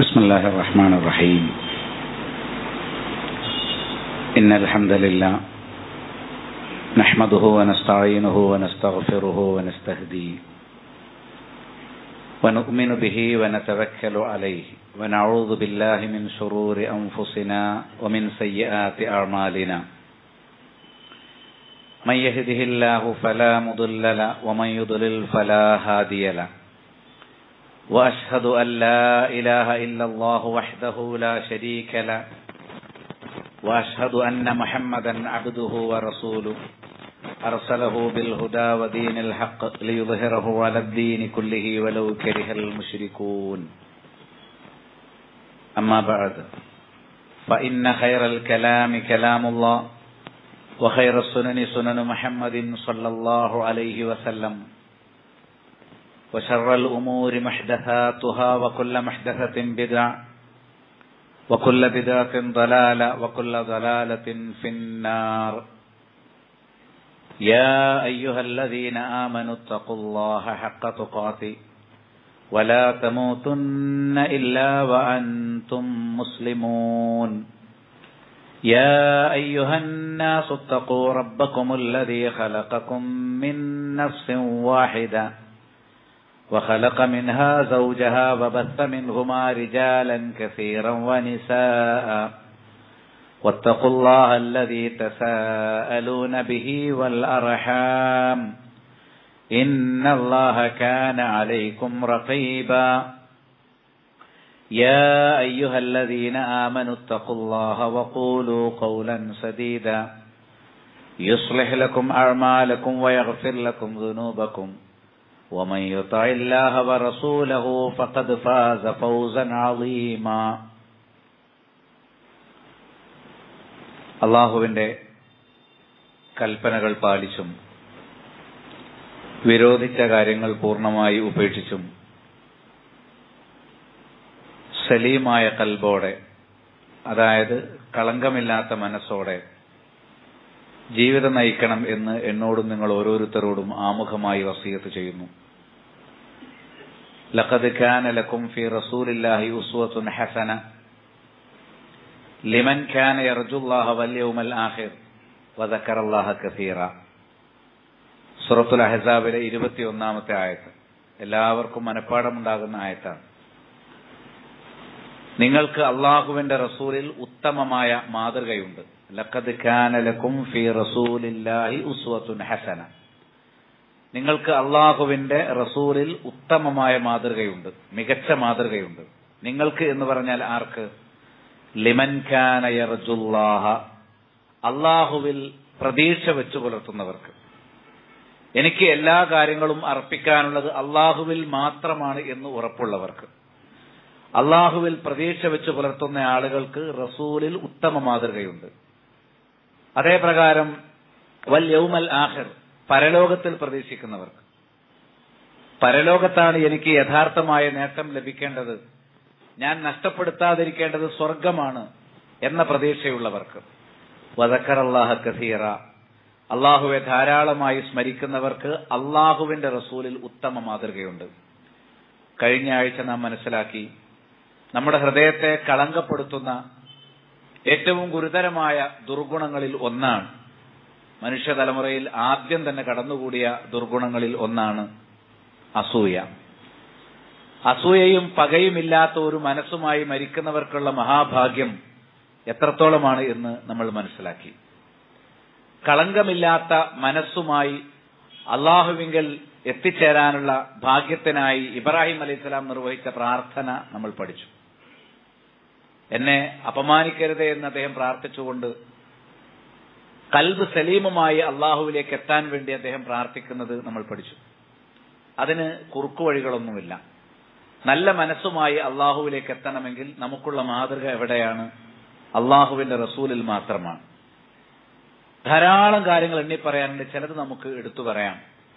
بسم الله الرحمن الرحيم إن الحمد لله نحمده ونستعينه ونستغفره ونستهديه ونؤمن به ونتوكل عليه ونعوذ بالله من شرور أنفسنا ومن سيئات أعمالنا من يهده الله فلا مضل له ومن يضلل فلا هادي له واشهد ان لا اله الا الله وحده لا شريك له واشهد ان محمدا عبده ورسوله ارسله بالهدى ودين الحق ليظهره على الدين كله ولو كره المشركون اما بعد فان خير الكلام كلام الله وخير السنن سنن محمد صلى الله عليه وسلم وشر الأمور محدثاتها وكل محدثة بدعة وكل بدعة ضلالة وكل ضلالة في النار يا أيها الذين آمنوا اتقوا الله حق تقاته ولا تموتن إلا وأنتم مسلمون يا أيها الناس اتقوا ربكم الذي خلقكم من نفس واحدة وخلق منها زوجها وبث منهما رجالا كثيرا ونساء واتقوا الله الذي تساءلون به والأرحام إن الله كان عليكم رقيبا يا أيها الذين آمنوا اتقوا الله وقولوا قولا سديدا يصلح لكم أعمالكم ويغفر لكم ذنوبكم ومن يطع الله ورسوله فقد فاز فوزا عظيما അള്ളാഹുവിന്റെ കൽപ്പനകൾ പാലിച്ചും വിരോധിച്ച കാര്യങ്ങൾ പൂർണ്ണമായി ഉപേക്ഷിച്ചും സലീമായ കൽബോടെ അതായത് കളങ്കമില്ലാത്ത മനസ്സോടെ ജീവിതം നയിക്കണം എന്ന് എന്നോടും നിങ്ങൾ ഓരോരുത്തരോടും ആമുഖമായി വസീയത്ത് ചെയ്യുന്നു ലഖദ് കാന ലക്കും ഫി റസൂലില്ലാഹി ഉസ്വത്തുൻ ഹസന ലിമൻ കാന യർജുല്ലാഹ വൽ യൗമൽ ആഖിർ വദക്കറല്ലാഹ കസീറ സൂറത്തുൽ അഹ്സാബിലെ ഇരുപത്തിയൊന്നാമത്തെ ആയത്ത് എല്ലാവർക്കും മനഃപ്പാടമുണ്ടാകുന്ന ആയത്താണ് നിങ്ങൾക്ക് അള്ളാഹുവിന്റെ റസൂലിൽ ഉത്തമമായ മാതൃകയുണ്ട് ലഖദ് കാന ലക്കും ഫി റസൂലില്ലാഹി ഉസ്വത്തുൻ ഹസന നിങ്ങൾക്ക് അള്ളാഹുവിന്റെ റസൂലിൽ ഉത്തമമായ മാതൃകയുണ്ട് മികച്ച മാതൃകയുണ്ട് നിങ്ങൾക്ക് എന്ന് പറഞ്ഞാൽ ആർക്ക് ലിമൻ കാന യർജുല്ലാഹ അള്ളാഹുവിൽ പ്രതീക്ഷ വെച്ചു പുലർത്തുന്നവർക്ക് എനിക്ക് എല്ലാ കാര്യങ്ങളും അർപ്പിക്കാനുള്ളത് അള്ളാഹുവിൽ മാത്രമാണ് എന്ന് ഉറപ്പുള്ളവർക്ക് അള്ളാഹുവിൽ പ്രതീക്ഷ വെച്ച് പുലർത്തുന്ന ആളുകൾക്ക് റസൂലിൽ ഉത്തമ മാതൃകയുണ്ട് അതേ പ്രകാരം വൽ യൗമൽ ആഹിർ പരലോകത്തിൽ പ്രതീക്ഷിക്കുന്നവർക്ക് പരലോകത്താണ് എനിക്ക് യഥാർത്ഥമായ നേട്ടം ലഭിക്കേണ്ടത് ഞാൻ നഷ്ടപ്പെടുത്താതിരിക്കേണ്ടത് സ്വർഗമാണ് എന്ന പ്രതീക്ഷയുള്ളവർക്ക് വദക്കർ അള്ളാഹ കസീറ അള്ളാഹുവെ ധാരാളമായി സ്മരിക്കുന്നവർക്ക് അള്ളാഹുവിന്റെ റസൂലിൽ ഉത്തമ മാതൃകയുണ്ട് കഴിഞ്ഞ ആഴ്ച നാം മനസ്സിലാക്കി നമ്മുടെ ഹൃദയത്തെ കളങ്കപ്പെടുത്തുന്ന ഏറ്റവും ഗുരുതരമായ ദുർഗുണങ്ങളിൽ ഒന്നാണ് മനുഷ്യ തലമുറയിൽ ആദ്യം തന്നെ കടന്നുകൂടിയ ദുർഗുണങ്ങളിൽ ഒന്നാണ് അസൂയ അസൂയയും പകയുമില്ലാത്ത ഒരു മനസ്സുമായി മരിക്കുന്നവർക്കുള്ള മഹാഭാഗ്യം എത്രത്തോളമാണ് എന്ന് നമ്മൾ മനസ്സിലാക്കി കളങ്കമില്ലാത്ത മനസ്സുമായി അള്ളാഹുവിങ്കൽ എത്തിച്ചേരാനുള്ള ഭാഗ്യത്തിനായി ഇബ്രാഹിം അലൈഹിസ്സലാം നിർവഹിച്ച പ്രാർത്ഥന നമ്മൾ പഠിച്ചു എന്നെ അപമാനിക്കരുതേ എന്ന് അദ്ദേഹം പ്രാർത്ഥിച്ചുകൊണ്ട് കൽബ് സലീമുമായി അള്ളാഹുവിലേക്ക് എത്താൻ വേണ്ടി അദ്ദേഹം പ്രാർത്ഥിക്കുന്നത് നമ്മൾ പഠിച്ചു അതിന് കുറുക്കുവഴികളൊന്നുമില്ല നല്ല മനസ്സുമായി അള്ളാഹുവിലേക്ക് എത്തണമെങ്കിൽ നമുക്കുള്ള മാതൃക എവിടെയാണ് അള്ളാഹുവിന്റെ റസൂലിൽ മാത്രമാണ് ധാരാളം കാര്യങ്ങൾ എണ്ണി പറയാനുണ്ട് ചിലത് നമുക്ക് എടുത്തു പറയാം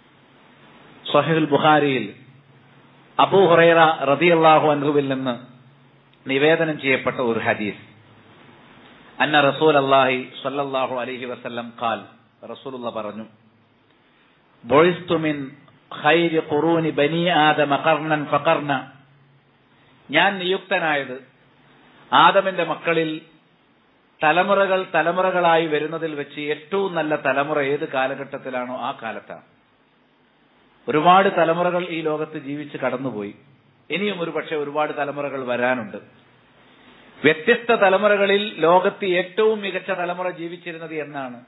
സഹിൽ ബുഖാരിയിൽ അബൂ ഹുറൈറ റതിയല്ലാഹു അൻഹുവിൽ നിന്ന് നിവേദനം ചെയ്യപ്പെട്ട ഒരു ഹദീസ് അന്ന റസൂൽ അള്ളാഹി സല്ലല്ലാഹു അലൈഹി വസല്ലം ഖാൽ റസൂലുള്ള പറഞ്ഞു ബൊഴിസ്തുമിൻ ഖൈരി ഖുറൂനി ബനി ആദമ ഖർനൻ ഫഖർന ഞാൻ നിയുക്തനായത് ആദമിന്റെ മക്കളിൽ തലമുറകൾ തലമുറകളായി വരുന്നതിൽ വെച്ച് ഏറ്റവും നല്ല തലമുറ ഏത് കാലഘട്ടത്തിലാണോ ആ കാലത്താണ് ഒരുപാട് തലമുറകൾ ഈ ലോകത്ത് ജീവിച്ച് കടന്നുപോയി ഇനിയും ഒരു പക്ഷെ ഒരുപാട് തലമുറകൾ വരാനുണ്ട് വ്യത്യസ്ത തലമുറകളിൽ ലോകത്ത് ഏറ്റവും മികച്ച തലമുറ ജീവിച്ചിരുന്നത് എന്നാണ്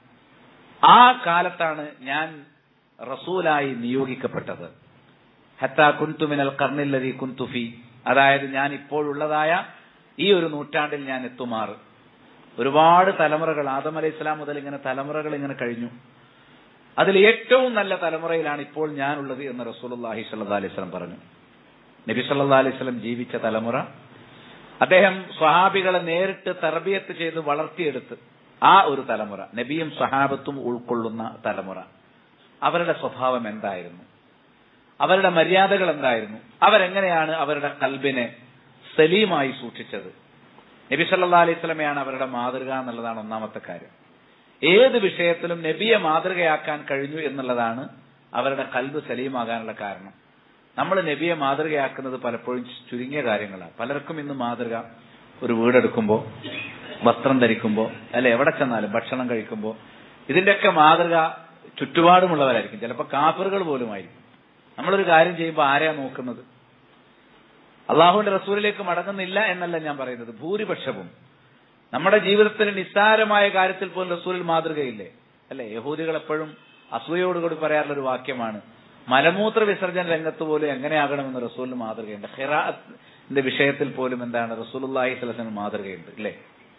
ആ കാലത്താണ് ഞാൻ റസൂലായി നിയോഗിക്കപ്പെട്ടത് ഹത്ത കുന്തുമിനൽ കർണില്ലതി കുന്തുഫി അതായത് ഞാൻ ഇപ്പോഴുള്ളതായ ഈ ഒരു നൂറ്റാണ്ടിൽ ഞാൻ എത്തുമാറ് ഒരുപാട് തലമുറകൾ ആദം അലൈഹി ഇസ്ലാം മുതൽ ഇങ്ങനെ തലമുറകൾ ഇങ്ങനെ കഴിഞ്ഞു അതിൽ ഏറ്റവും നല്ല തലമുറയിലാണ് ഇപ്പോൾ ഞാനുള്ളത് എന്ന് റസൂലുള്ളാഹി സ്വല്ലല്ലാഹി അലൈഹി വസല്ലം പറഞ്ഞു നബി സല്ലല്ലാഹി അലൈഹി വസല്ലം ജീവിച്ച തലമുറ അദ്ദേഹം സ്വഹാബികളെ നേരിട്ട് തർബിയത്ത് ചെയ്ത് വളർത്തിയെടുത്ത് ആ ഒരു തലമുറ നബിയും സ്വഹാബത്തും ഉൾക്കൊള്ളുന്ന തലമുറ അവരുടെ സ്വഭാവം എന്തായിരുന്നു അവരുടെ മര്യാദകൾ എന്തായിരുന്നു അവരെങ്ങനെയാണ് അവരുടെ കൽബിനെ സലീമായി സൂക്ഷിച്ചത് നബി സല്ലാ അലൈഹി സ്വലമയാണ് അവരുടെ മാതൃക എന്നുള്ളതാണ് ഒന്നാമത്തെ കാര്യം ഏത് വിഷയത്തിലും നബിയെ മാതൃകയാക്കാൻ കഴിഞ്ഞു എന്നുള്ളതാണ് അവരുടെ കൽബ് സലീമാകാനുള്ള കാരണം നമ്മൾ നബിയെ മാതൃകയാക്കുന്നത് പലപ്പോഴും ചുരുങ്ങിയ കാര്യങ്ങളാണ് പലർക്കും ഇന്ന് മാതൃക ഒരു വീടെടുക്കുമ്പോൾ വസ്ത്രം ധരിക്കുമ്പോൾ അല്ലെ എവിടെ ചെന്നാലും ഭക്ഷണം കഴിക്കുമ്പോൾ ഇതിന്റെയൊക്കെ മാതൃക ചുറ്റുപാടുമുള്ളവരായിരിക്കും ചിലപ്പോൾ കാഫറുകൾ പോലുമായിരിക്കും നമ്മളൊരു കാര്യം ചെയ്യുമ്പോൾ ആരെയാ നോക്കുന്നത് അള്ളാഹുവിന്റെ റസൂലിലേക്ക് മടങ്ങുന്നില്ല എന്നല്ല ഞാൻ പറയുന്നത് ഭൂരിപക്ഷവും നമ്മുടെ ജീവിതത്തിൽ നിസ്സാരമായ കാര്യത്തിൽ പോലും റസൂലിൽ മാതൃകയില്ലേ അല്ലെ യഹൂദികൾ എപ്പോഴും അസൂയോടുകൂടി പറയാറുള്ള ഒരു വാക്യമാണ് മലമൂത്ര വിസർജന രംഗത്ത് പോലും എങ്ങനെയാകണമെന്ന് റസൂലിന് മാതൃകയുണ്ട് ഹിറാത്തിന്റെ വിഷയത്തിൽ പോലും എന്താണ് റസൂലുല്ലാഹി സ്വലത്തിന് മാതൃകയുണ്ട് അല്ലേ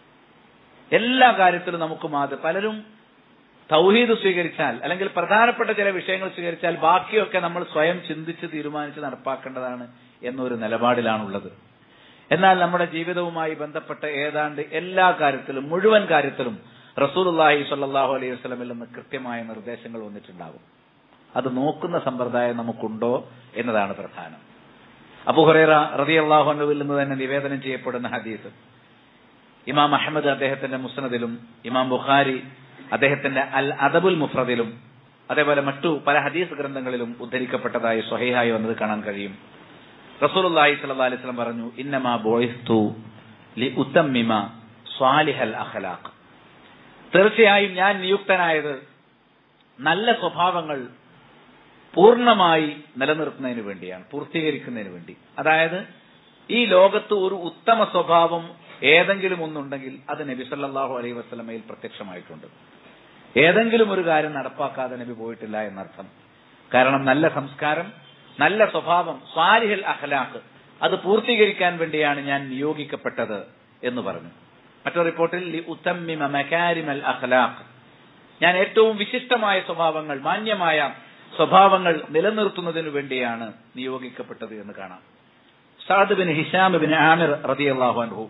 എല്ലാ കാര്യത്തിലും നമുക്ക് മാതൃ പലരും തൗഹീദ് സ്വീകരിച്ചാൽ അല്ലെങ്കിൽ പ്രധാനപ്പെട്ട ചില വിഷയങ്ങൾ സ്വീകരിച്ചാൽ ബാക്കിയൊക്കെ നമ്മൾ സ്വയം ചിന്തിച്ച് തീരുമാനിച്ച് നടപ്പാക്കേണ്ടതാണ് എന്നൊരു നിലപാടിലാണുള്ളത് എന്നാൽ നമ്മുടെ ജീവിതവുമായി ബന്ധപ്പെട്ട ഏതാണ്ട് എല്ലാ കാര്യത്തിലും മുഴുവൻ കാര്യത്തിലും റസൂലുല്ലാഹി സ്വല്ലല്ലാഹു അലൈഹി വസല്ലമിൽ നിന്ന് കൃത്യമായ നിർദ്ദേശങ്ങൾ വന്നിട്ടുണ്ടാകും അത് നോക്കുന്ന സമ്പ്രദായം നമുക്കുണ്ടോ എന്നതാണ് പ്രധാനം അബുഹുറേറ റതി അള്ളാഹുനുവിൽ നിന്ന് തന്നെ നിവേദനം ചെയ്യപ്പെടുന്ന ഹദീസ് ഇമാം അഹമ്മദ് അദ്ദേഹത്തിന്റെ മുസ്നദിലും ഇമാം ബുഖാരി അദ്ദേഹത്തിന്റെ അൽ അദബുൽ മുഫ്രദിലും അതേപോലെ മറ്റു പല ഹദീസ് ഗ്രന്ഥങ്ങളിലും ഉദ്ധരിക്കപ്പെട്ടതായി സ്വഹീഹായി വന്നത് കാണാൻ കഴിയും റസൂലുള്ളാഹി സ്വല്ലല്ലാഹി അലൈഹി വസല്ലം പറഞ്ഞു ഇന്നമാ ബോയിസ്തു ലി ഉത്തമ്മിമ സ്വാലിഹൽ അഖലാഖ് തീർച്ചയായും ഞാൻ നിയുക്തനായത് നല്ല സ്വഭാവങ്ങൾ പൂർണ്ണമായി നിലനിർത്തുന്നതിന് വേണ്ടിയാണ് പൂർത്തീകരിക്കുന്നതിന് വേണ്ടി അതായത് ഈ ലോകത്ത് ഒരു ഉത്തമ സ്വഭാവം ഏതെങ്കിലും ഒന്നുണ്ടെങ്കിൽ അത് നബി സല്ലല്ലാഹു അലൈഹി വസല്ലമയിൽ പ്രത്യക്ഷമായിട്ടുണ്ട് ഏതെങ്കിലും ഒരു കാര്യം നടപ്പാക്കാതെ നബി പോയിട്ടില്ല എന്നർത്ഥം കാരണം നല്ല സംസ്കാരം നല്ല സ്വഭാവം സ്വാലിഹൽ അഖലാഖ് അത് പൂർത്തീകരിക്കാൻ വേണ്ടിയാണ് ഞാൻ നിയോഗിക്കപ്പെട്ടത് എന്ന് പറഞ്ഞു മറ്റൊരു റിപ്പോർട്ടിൽ ലി ഉത്തമ്മിമ മകാരിമൽ അഖലാഖ് ഞാൻ ഏറ്റവും വിശിഷ്ടമായ സ്വഭാവങ്ങൾ മാന്യമായ സ്വഭാവങ്ങൾ നിലനിർത്തുന്നതിനു വേണ്ടിയാണ് നിയോഗിക്കപ്പെട്ടത് എന്ന് കാണാം Saad bin Hisham bin Aamir റളിയല്ലാഹു അൻഹു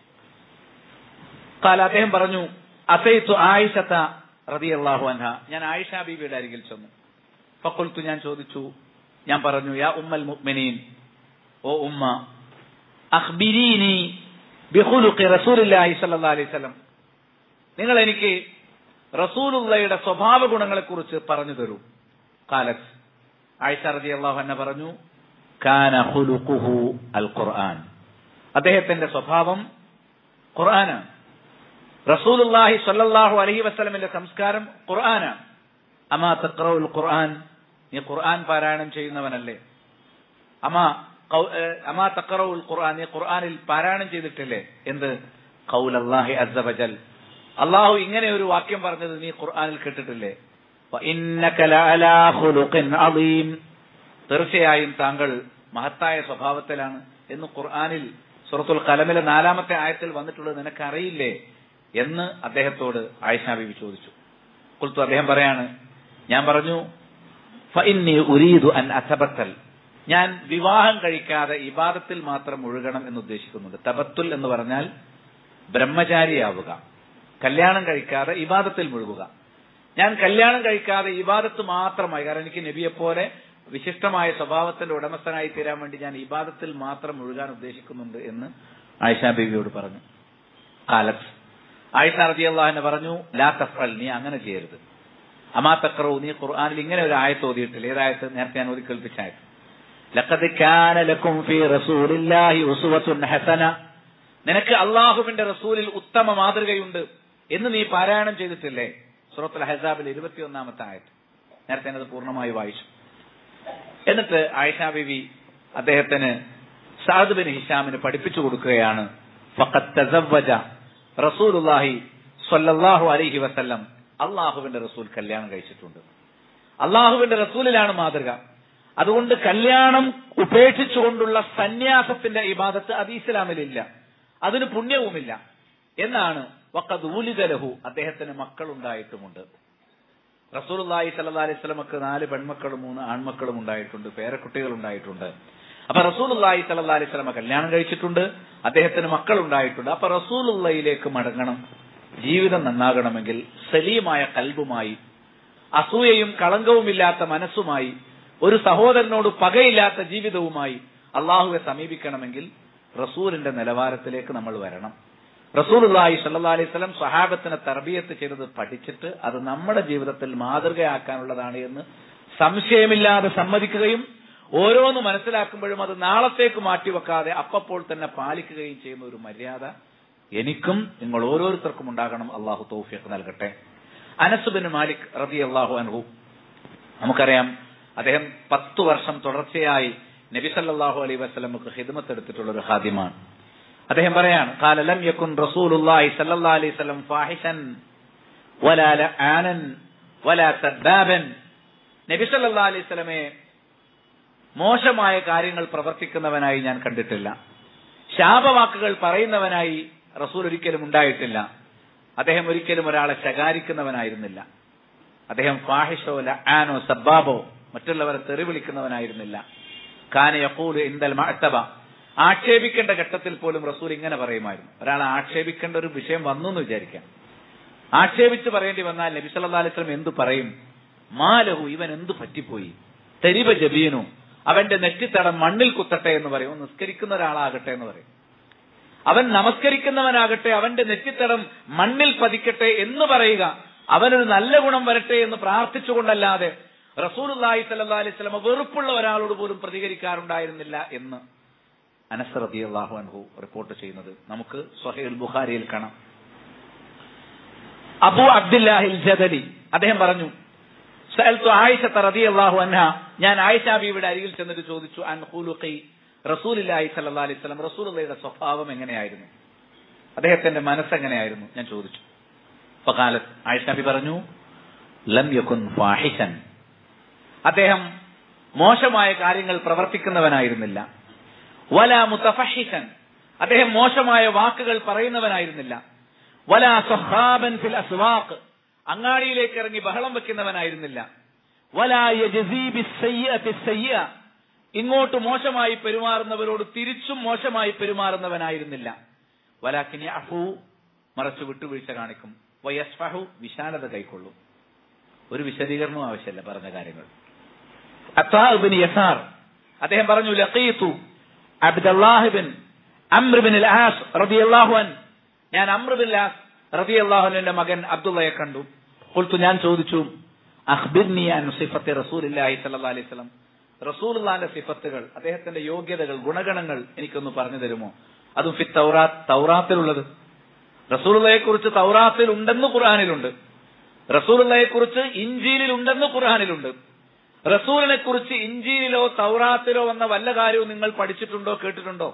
കാല അദ്ദേഹം പറഞ്ഞു അസൈത്തു ആയിഷത്ത റളിയല്ലാഹു അൻഹ ഞാൻ ആയിഷ ബീവിയുടെ അരികിൽ ചെന്നു ഫഖുൽത്തു ഞാൻ ചോദിച്ചു ഞാൻ പറഞ്ഞു യാ ഉമ്മൽ മുഅ്മിനീൻ ഓ ഉമ്മ അഖ്ബിരീനി ബിഖുലുഖി റസൂലുള്ളാഹി സ്വല്ലല്ലാഹി അലൈഹി വസല്ലം നിങ്ങൾ എനിക്ക് റസൂലുള്ളയുടെ സ്വഭാവ ഗുണങ്ങളെ കുറിച്ച് പറഞ്ഞു തരൂ കാലത്ത് ആയിഷ റളിയല്ലാഹു അൻഹ പറഞ്ഞു കാന ഖുലുഖുഹു അൽ ഖുർആൻ അദ്ദേഹത്തിന്റെ സ്വഭാവം ഖുർആനാണ് റസൂലുള്ളാഹി സ്വല്ലല്ലാഹു അലൈഹി വസല്ലമിന്റെ സംസ്കാരം ഖുർആനാണ് അമാ തഖറഉൽ ഖുർആൻ നീ ഖുർആൻ പാരായണം ചെയ്യുന്നവനല്ലേ അമാ അമാ തഖറഉൽ ഖുർആൻ നീ ഖുർആനിൽ പാരായണം ചെയ്തിട്ടില്ലേ എന്ത് ഖൗലല്ലാഹി അസ്സ വജൽ അള്ളാഹു ഇങ്ങനെ ഒരു വാക്യം പറഞ്ഞത് നീ ഖുർആനിൽ കേട്ടിട്ടില്ലേ വഇന്നക ലഅലാ ഖുലുഖിൻ അളീം തീർച്ചയായും താങ്കൾ മഹത്തായ സ്വഭാവത്തിലാണ് എന്ന് ഖുർആനിൽ സൂറത്തുൽ കലമിലെ നാലാമത്തെ ആയത്തിൽ വന്നിട്ടുള്ളത് നിനക്കറിയില്ലേ എന്ന് അദ്ദേഹത്തോട് ആയിഷ ബീവി ചോദിച്ചു കുൽത്തു അദ്ദേഹം പറയാണ് ഞാൻ പറഞ്ഞു ഫഇന്നി ഉരീദു അൻ അസബത്തൽ ഞാൻ വിവാഹം കഴിക്കാതെ ഇബാദത്തിൽ മാത്രം മുഴുകണം എന്ന് ഉദ്ദേശിക്കുന്നുണ്ട് തബത്തുൽ എന്ന് പറഞ്ഞാൽ ബ്രഹ്മചാരിയാവുക കല്യാണം കഴിക്കാതെ ഇബാദത്തിൽ മുഴുകുക ഞാൻ കല്യാണം കഴിക്കാതെ ഇബാദത്ത് മാത്രമായി കാരണം എനിക്ക് നബിയെപ്പോലെ വിശിഷ്ടമായ സ്വഭാവത്തിന്റെ ഉടമസ്ഥനായി തീരാൻ വേണ്ടി ഞാൻ ഇബാദത്തിൽ മാത്രം മുഴുകാൻ ഉദ്ദേശിക്കുന്നുണ്ട് എന്ന് ആയിഷ ബീവിയോട് പറഞ്ഞു കാലത്ത് ആയിഷ റതി അള്ളാഹിനെ പറഞ്ഞു ലാ തഫൽ നീ അങ്ങനെ ചെയ്യരുത് അമാ തക്രവ് നീ ഖുർആാനിൽ ഇങ്ങനെ ഒരു ആയത്ത് ഓതിയിട്ടില്ല ഏതായത്ത് നേരത്തെ ഞാൻ ഓതി കേൾപ്പിച്ച ആയത്ത് ലഖദ് കാന ലക്കും ഫീ റസൂലില്ലാഹി ഉസ്വത്തുൻ ഹസന നിനക്ക് അള്ളാഹുവിന്റെ റസൂലിൽ ഉത്തമ മാതൃകയുണ്ട് എന്ന് നീ പാരായണം ചെയ്തിട്ടില്ലേ സൂറത്തുൽ ഹസാബിൽ ഇരുപത്തിയൊന്നാമത്തെ ആയത് നേരത്തെ ഞാനത് പൂർണ്ണമായി വായിച്ചു എന്നിട്ട് ആയിഷ ബിവി അദ്ദേഹത്തിന് സാദ് ബിൻ ഹിഷാമിന് പഠിപ്പിച്ചു കൊടുക്കുകയാണ് ഫഖത്ത് തസവ്വജ റസൂലുള്ളാഹി സ്വല്ലല്ലാഹു അലൈഹി വസല്ലം അള്ളാഹുവിന്റെ റസൂൽ കല്യാണം കഴിച്ചിട്ടുണ്ട് അള്ളാഹുവിന്റെ റസൂലിലാണ് മാതൃക അതുകൊണ്ട് കല്യാണം ഉപേക്ഷിച്ചുകൊണ്ടുള്ള സന്യാസത്തിന്റെ ഇബാദത്ത് അത് ഇസ്ലാമിലില്ല അതിന് പുണ്യവുമില്ല എന്നാണ് വക്കത് ഊലിദലഹു അദ്ദേഹത്തിന് മക്കളുണ്ടായിട്ടുമുണ്ട് റസൂലുള്ളാഹി സല്ലല്ലാഹു അലൈഹി വസല്ലമക്ക് നാല് പെൺമക്കളും മൂന്ന് ആൺമക്കളും ഉണ്ടായിട്ടുണ്ട് പേരക്കുട്ടികൾ ഉണ്ടായിട്ടുണ്ട് അപ്പൊ റസൂലുള്ളാഹി സല്ലല്ലാഹു അലൈഹി വസല്ലമ കല്യാണം കഴിച്ചിട്ടുണ്ട് അദ്ദേഹത്തിന് മക്കൾ ഉണ്ടായിട്ടുണ്ട് അപ്പൊ റസൂലുള്ളയിലേക്ക് മടങ്ങണം ജീവിതം നന്നാകണമെങ്കിൽ സലീമായ കൽബുമായി അസൂയയും കളങ്കവുമില്ലാത്ത മനസ്സുമായി ഒരു സഹോദരനോട് പകയില്ലാത്ത ജീവിതവുമായി അള്ളാഹുവെ സമീപിക്കണമെങ്കിൽ റസൂലിന്റെ നിലവാരത്തിലേക്ക് നമ്മൾ വരണം റസൂലുള്ളാഹി സല്ലല്ലാഹു അലൈഹി വസല്ലം സ്വഹാബത്തിനെ തർബിയത്ത് ചെയ്തത് പഠിച്ചിട്ട് അത് നമ്മുടെ ജീവിതത്തിൽ മാതൃകയാക്കാനുള്ളതാണ് എന്ന് സംശയമില്ലാതെ സമ്മതിക്കുകയും ഓരോന്ന് മനസ്സിലാക്കുമ്പോഴും അത് നാളത്തേക്ക് മാറ്റിവെക്കാതെ അപ്പപ്പോൾ തന്നെ പാലിക്കുകയും ചെയ്യുന്ന ഒരു മര്യാദ എനിക്കും നിങ്ങൾ ഓരോരുത്തർക്കും ഉണ്ടാകണം അള്ളാഹു തൗഫീഖ് നൽകട്ടെ അനസുബിൻ മാലിക് റബി അള്ളാഹു അൻഹു നമുക്കറിയാം അദ്ദേഹം പത്തു വർഷം തുടർച്ചയായി നബി സല്ലല്ലാഹു അലൈഹി വസല്ലമക്ക് ഹിദ്മത്ത് എടുത്തിട്ടുള്ള ഒരു ഹാദിമാണ് അദ്ദേഹം പറയാണ് قال لم يكن رسول الله صلى الله عليه وسلم فاحشا ولا لعانا ولا سبابا നബി സല്ലല്ലാഹു അലൈഹി വസല്ലമയെ മോശമായ കാര്യങ്ങൾ പ്രവർത്തിക്കുന്നവനായി ഞാൻ കണ്ടിട്ടില്ല ശാപവാക്കുകൾ പറയുന്നവനായി റസൂൽ ഒരിക്കലും ഉണ്ടായിട്ടില്ല അദ്ദേഹം ഒരിക്കലും ഒരാളെ ശകാരിക്കുന്നവനായിരുന്നില്ല അദ്ദേഹം ഫാഹിഷോ ലആനോ സബ്ബാബോ മറ്റുള്ളവരെ തെറി വിളിക്കുന്നവനായിരുന്നില്ല കാന യഖൂലു ഇന്ദൽ മഅ്തബ ആക്ഷേപിക്കേണ്ട ഘട്ടത്തിൽ പോലും റസൂൽ ഇങ്ങനെ പറയുമായിരുന്നു ഒരാളെ ആക്ഷേപിക്കേണ്ട ഒരു വിഷയം വന്നു എന്ന് വിചാരിക്കാം ആക്ഷേപിച്ച് പറയേണ്ടി വന്നാൽ നബി സല്ലല്ലാഹു അലൈഹി വസല്ലം എന്തു പറയും മാലഹു ഇവൻ എന്തു പറ്റിപ്പോയി തെരിബ ജബീനു അവന്റെ നെറ്റിത്തടം മണ്ണിൽ കുത്തട്ടെ എന്ന് പറയും നിസ്കരിക്കുന്ന ഒരാളാകട്ടെ എന്ന് പറയും അവൻ നമസ്കരിക്കുന്നവനാകട്ടെ അവന്റെ നെറ്റിത്തടം മണ്ണിൽ പതിക്കട്ടെ എന്ന് പറയുക അവനൊരു നല്ല ഗുണം വരട്ടെ എന്ന് പ്രാർത്ഥിച്ചുകൊണ്ടല്ലാതെ റസൂലുള്ളാഹി സല്ലല്ലാഹു അലൈഹി വസല്ലം വെറുപ്പുള്ള ഒരാളോട് പോലും പ്രതികരിക്കാറുണ്ടായിരുന്നില്ല എന്ന് അനസ് റളിയല്ലാഹു അൻഹു റിപ്പോർട്ട് ചെയ്യുന്നത് നമുക്ക് സ്വഹീൽ ബുഖാരിയിൽ കാണാം അബു അബ്ദുല്ലാഹിൽ ജദലി അദ്ദേഹം പറഞ്ഞു സഅൽതു ആയിഷ റളിയല്ലാഹു അൻഹ ഞാൻ ആയിഷ ബീവിയുടെ അരികിൽ ചെന്നിട്ട് ചോദിച്ചു അൻ ഖുലുഖി റസൂലുള്ളാഹി സല്ലല്ലാഹു അലൈഹി വസല്ലം റസൂലുള്ളാഹിയുടെ സ്വഭാവം എങ്ങനെയായിരുന്നു അദ്ദേഹത്തിന്റെ മനസ്സ് എങ്ങനെയായിരുന്നു ഞാൻ ചോദിച്ചു ഫഖാലത്ത് ആയിഷ നബി പറഞ്ഞു ലം യകുൻ ഫാഹിഷൻ അദ്ദേഹം മോശമായ കാര്യങ്ങൾ പ്രവർത്തിക്കുന്നവനായിരുന്നില്ല വല മുത്തഫഹിഷൻ അദ്ദേഹം മോശമായ വാക്കുകൾ പറയുന്നവനായിരുന്നില്ല വല സഹാബൻ ഫിൽ അസ്വാഖ് അങ്ങാടിയിലേക്ക് ഇറങ്ങി ബഹളം വെക്കുന്നവനായിരുന്നില്ല വല യജ്സീ ബിസ്സയ്യഅത്തി സയ്യ ഇങ്ങോട്ട് മോശമായി പെരുമാറുന്നവരോട് തിരിച്ചും മോശമായി പെരുമാറുന്നവനായിരുന്നില്ല വലാക്കിനി അഫു മറച്ചു വിട്ടുവീഴ്ച കാണിക്കും വയസ്ഫഹു വിശാലത കൈക്കൊള്ളും ഒരു വിശദീകരണവും ആവശ്യമില്ല പറഞ്ഞ കാര്യങ്ങൾ അത്താബിൻ യസാർ അദ്ദേഹം പറഞ്ഞു ലഖീത്തു അബ്ദുല്ലാഹിബിൻ അമ്രുബിൻ ആസ് റബിയല്ലാഹു അൻ ഞാൻ അമ്രുബിൻ ആസ് റബിയല്ലാഹുവിന്റെ മകൻ അബ്ദുള്ളയെ കണ്ടു കൊൽത്തു ഞാൻ ചോദിച്ചു അഖ്ബിർനി അൻ സിഫത്തെ റസൂലില്ലാഹി സല്ലല്ലാഹു അലൈഹി വസല്ലം റസൂലുള്ളാന്റെ സിഫത്തുകൾ അദ്ദേഹത്തിന്റെ യോഗ്യതകൾ ഗുണഗണങ്ങൾ എനിക്കൊന്ന് പറഞ്ഞു തരുമോ അതും ഫി തൗറാത്ത് തൗറാത്തിലുള്ളത് റസൂലുള്ളയെ കുറിച്ച് തൗറാത്തിൽ ഉണ്ടെന്ന് ഖുർആനിലുണ്ട് റസൂലുള്ളയെ കുറിച്ച് ഇഞ്ചീലിൽ ഉണ്ടെന്ന് ഖുർആനിലുണ്ട് റസൂലിനെ കുറിച്ച് ഇഞ്ചീലിലോ തൗറാത്തിലോ വന്ന വല്ല കാര്യവും നിങ്ങൾ പഠിച്ചിട്ടുണ്ടോ കേട്ടിട്ടുണ്ടോ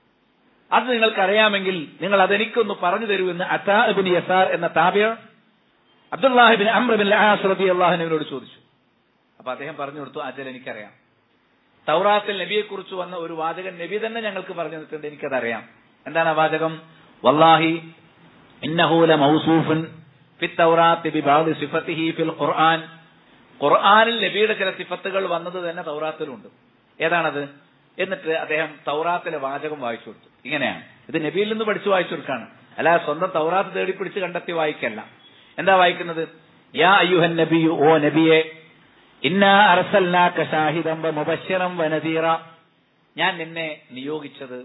അത് നിങ്ങൾക്കറിയാമെങ്കിൽ നിങ്ങൾ അതെനിക്കൊന്ന് പറഞ്ഞു തരൂ എന്ന് അത്താബിൻ യസാർ എന്ന താബിയ അബ്ദുല്ലാഹിബിൻ അമ്രബിൻ റബി അള്ളാഹുവിനോട് ചോദിച്ചു അപ്പൊ അദ്ദേഹം പറഞ്ഞു കൊടുത്തു അജൽ എനിക്കറിയാം തൗറാത്തിൽ നബിയെ കുറിച്ച് വന്ന ഒരു വാചകൻ നബി തന്നെ ഞങ്ങൾക്ക് പറഞ്ഞു തന്നിട്ടുണ്ട് എനിക്കതറിയാം എന്താണ് ആ വാചകം വല്ലാഹി ഇന്നഹൂല മൗസൂഫുൻ ഫി തൗറാത്തി ബിബാദി സിഫത്തിഹി ഫിൽ ഖുർആൻ ഖുർആനിൽ നബിയുടെ ചില സിഫത്തുകൾ വന്നത് തന്നെ തൗറാത്തിലുണ്ട് ഏതാണത് എന്നിട്ട് അദ്ദേഹം തൗറാത്തിലെ വാചകം വായിച്ചു കൊടുത്തു ഇങ്ങനെയാണ് ഇത് നബിയിൽ നിന്ന് പഠിച്ചു വായിച്ചു കൊടുക്കാണ് അല്ല സ്വന്തം തൗറാത്ത് തേടി പിടിച്ച് കണ്ടെത്തി വായിക്കല്ല എന്താ വായിക്കുന്നത് യാ അയ്യുഹൻ നബിയു ഓ നബിയെ ഇന്നാ അറസൽനാക്ക ഷാഹിദം വ മുബശ്ശിറം വ നദീറ ഞാൻ നിന്നെ നിയോഗിച്ചത്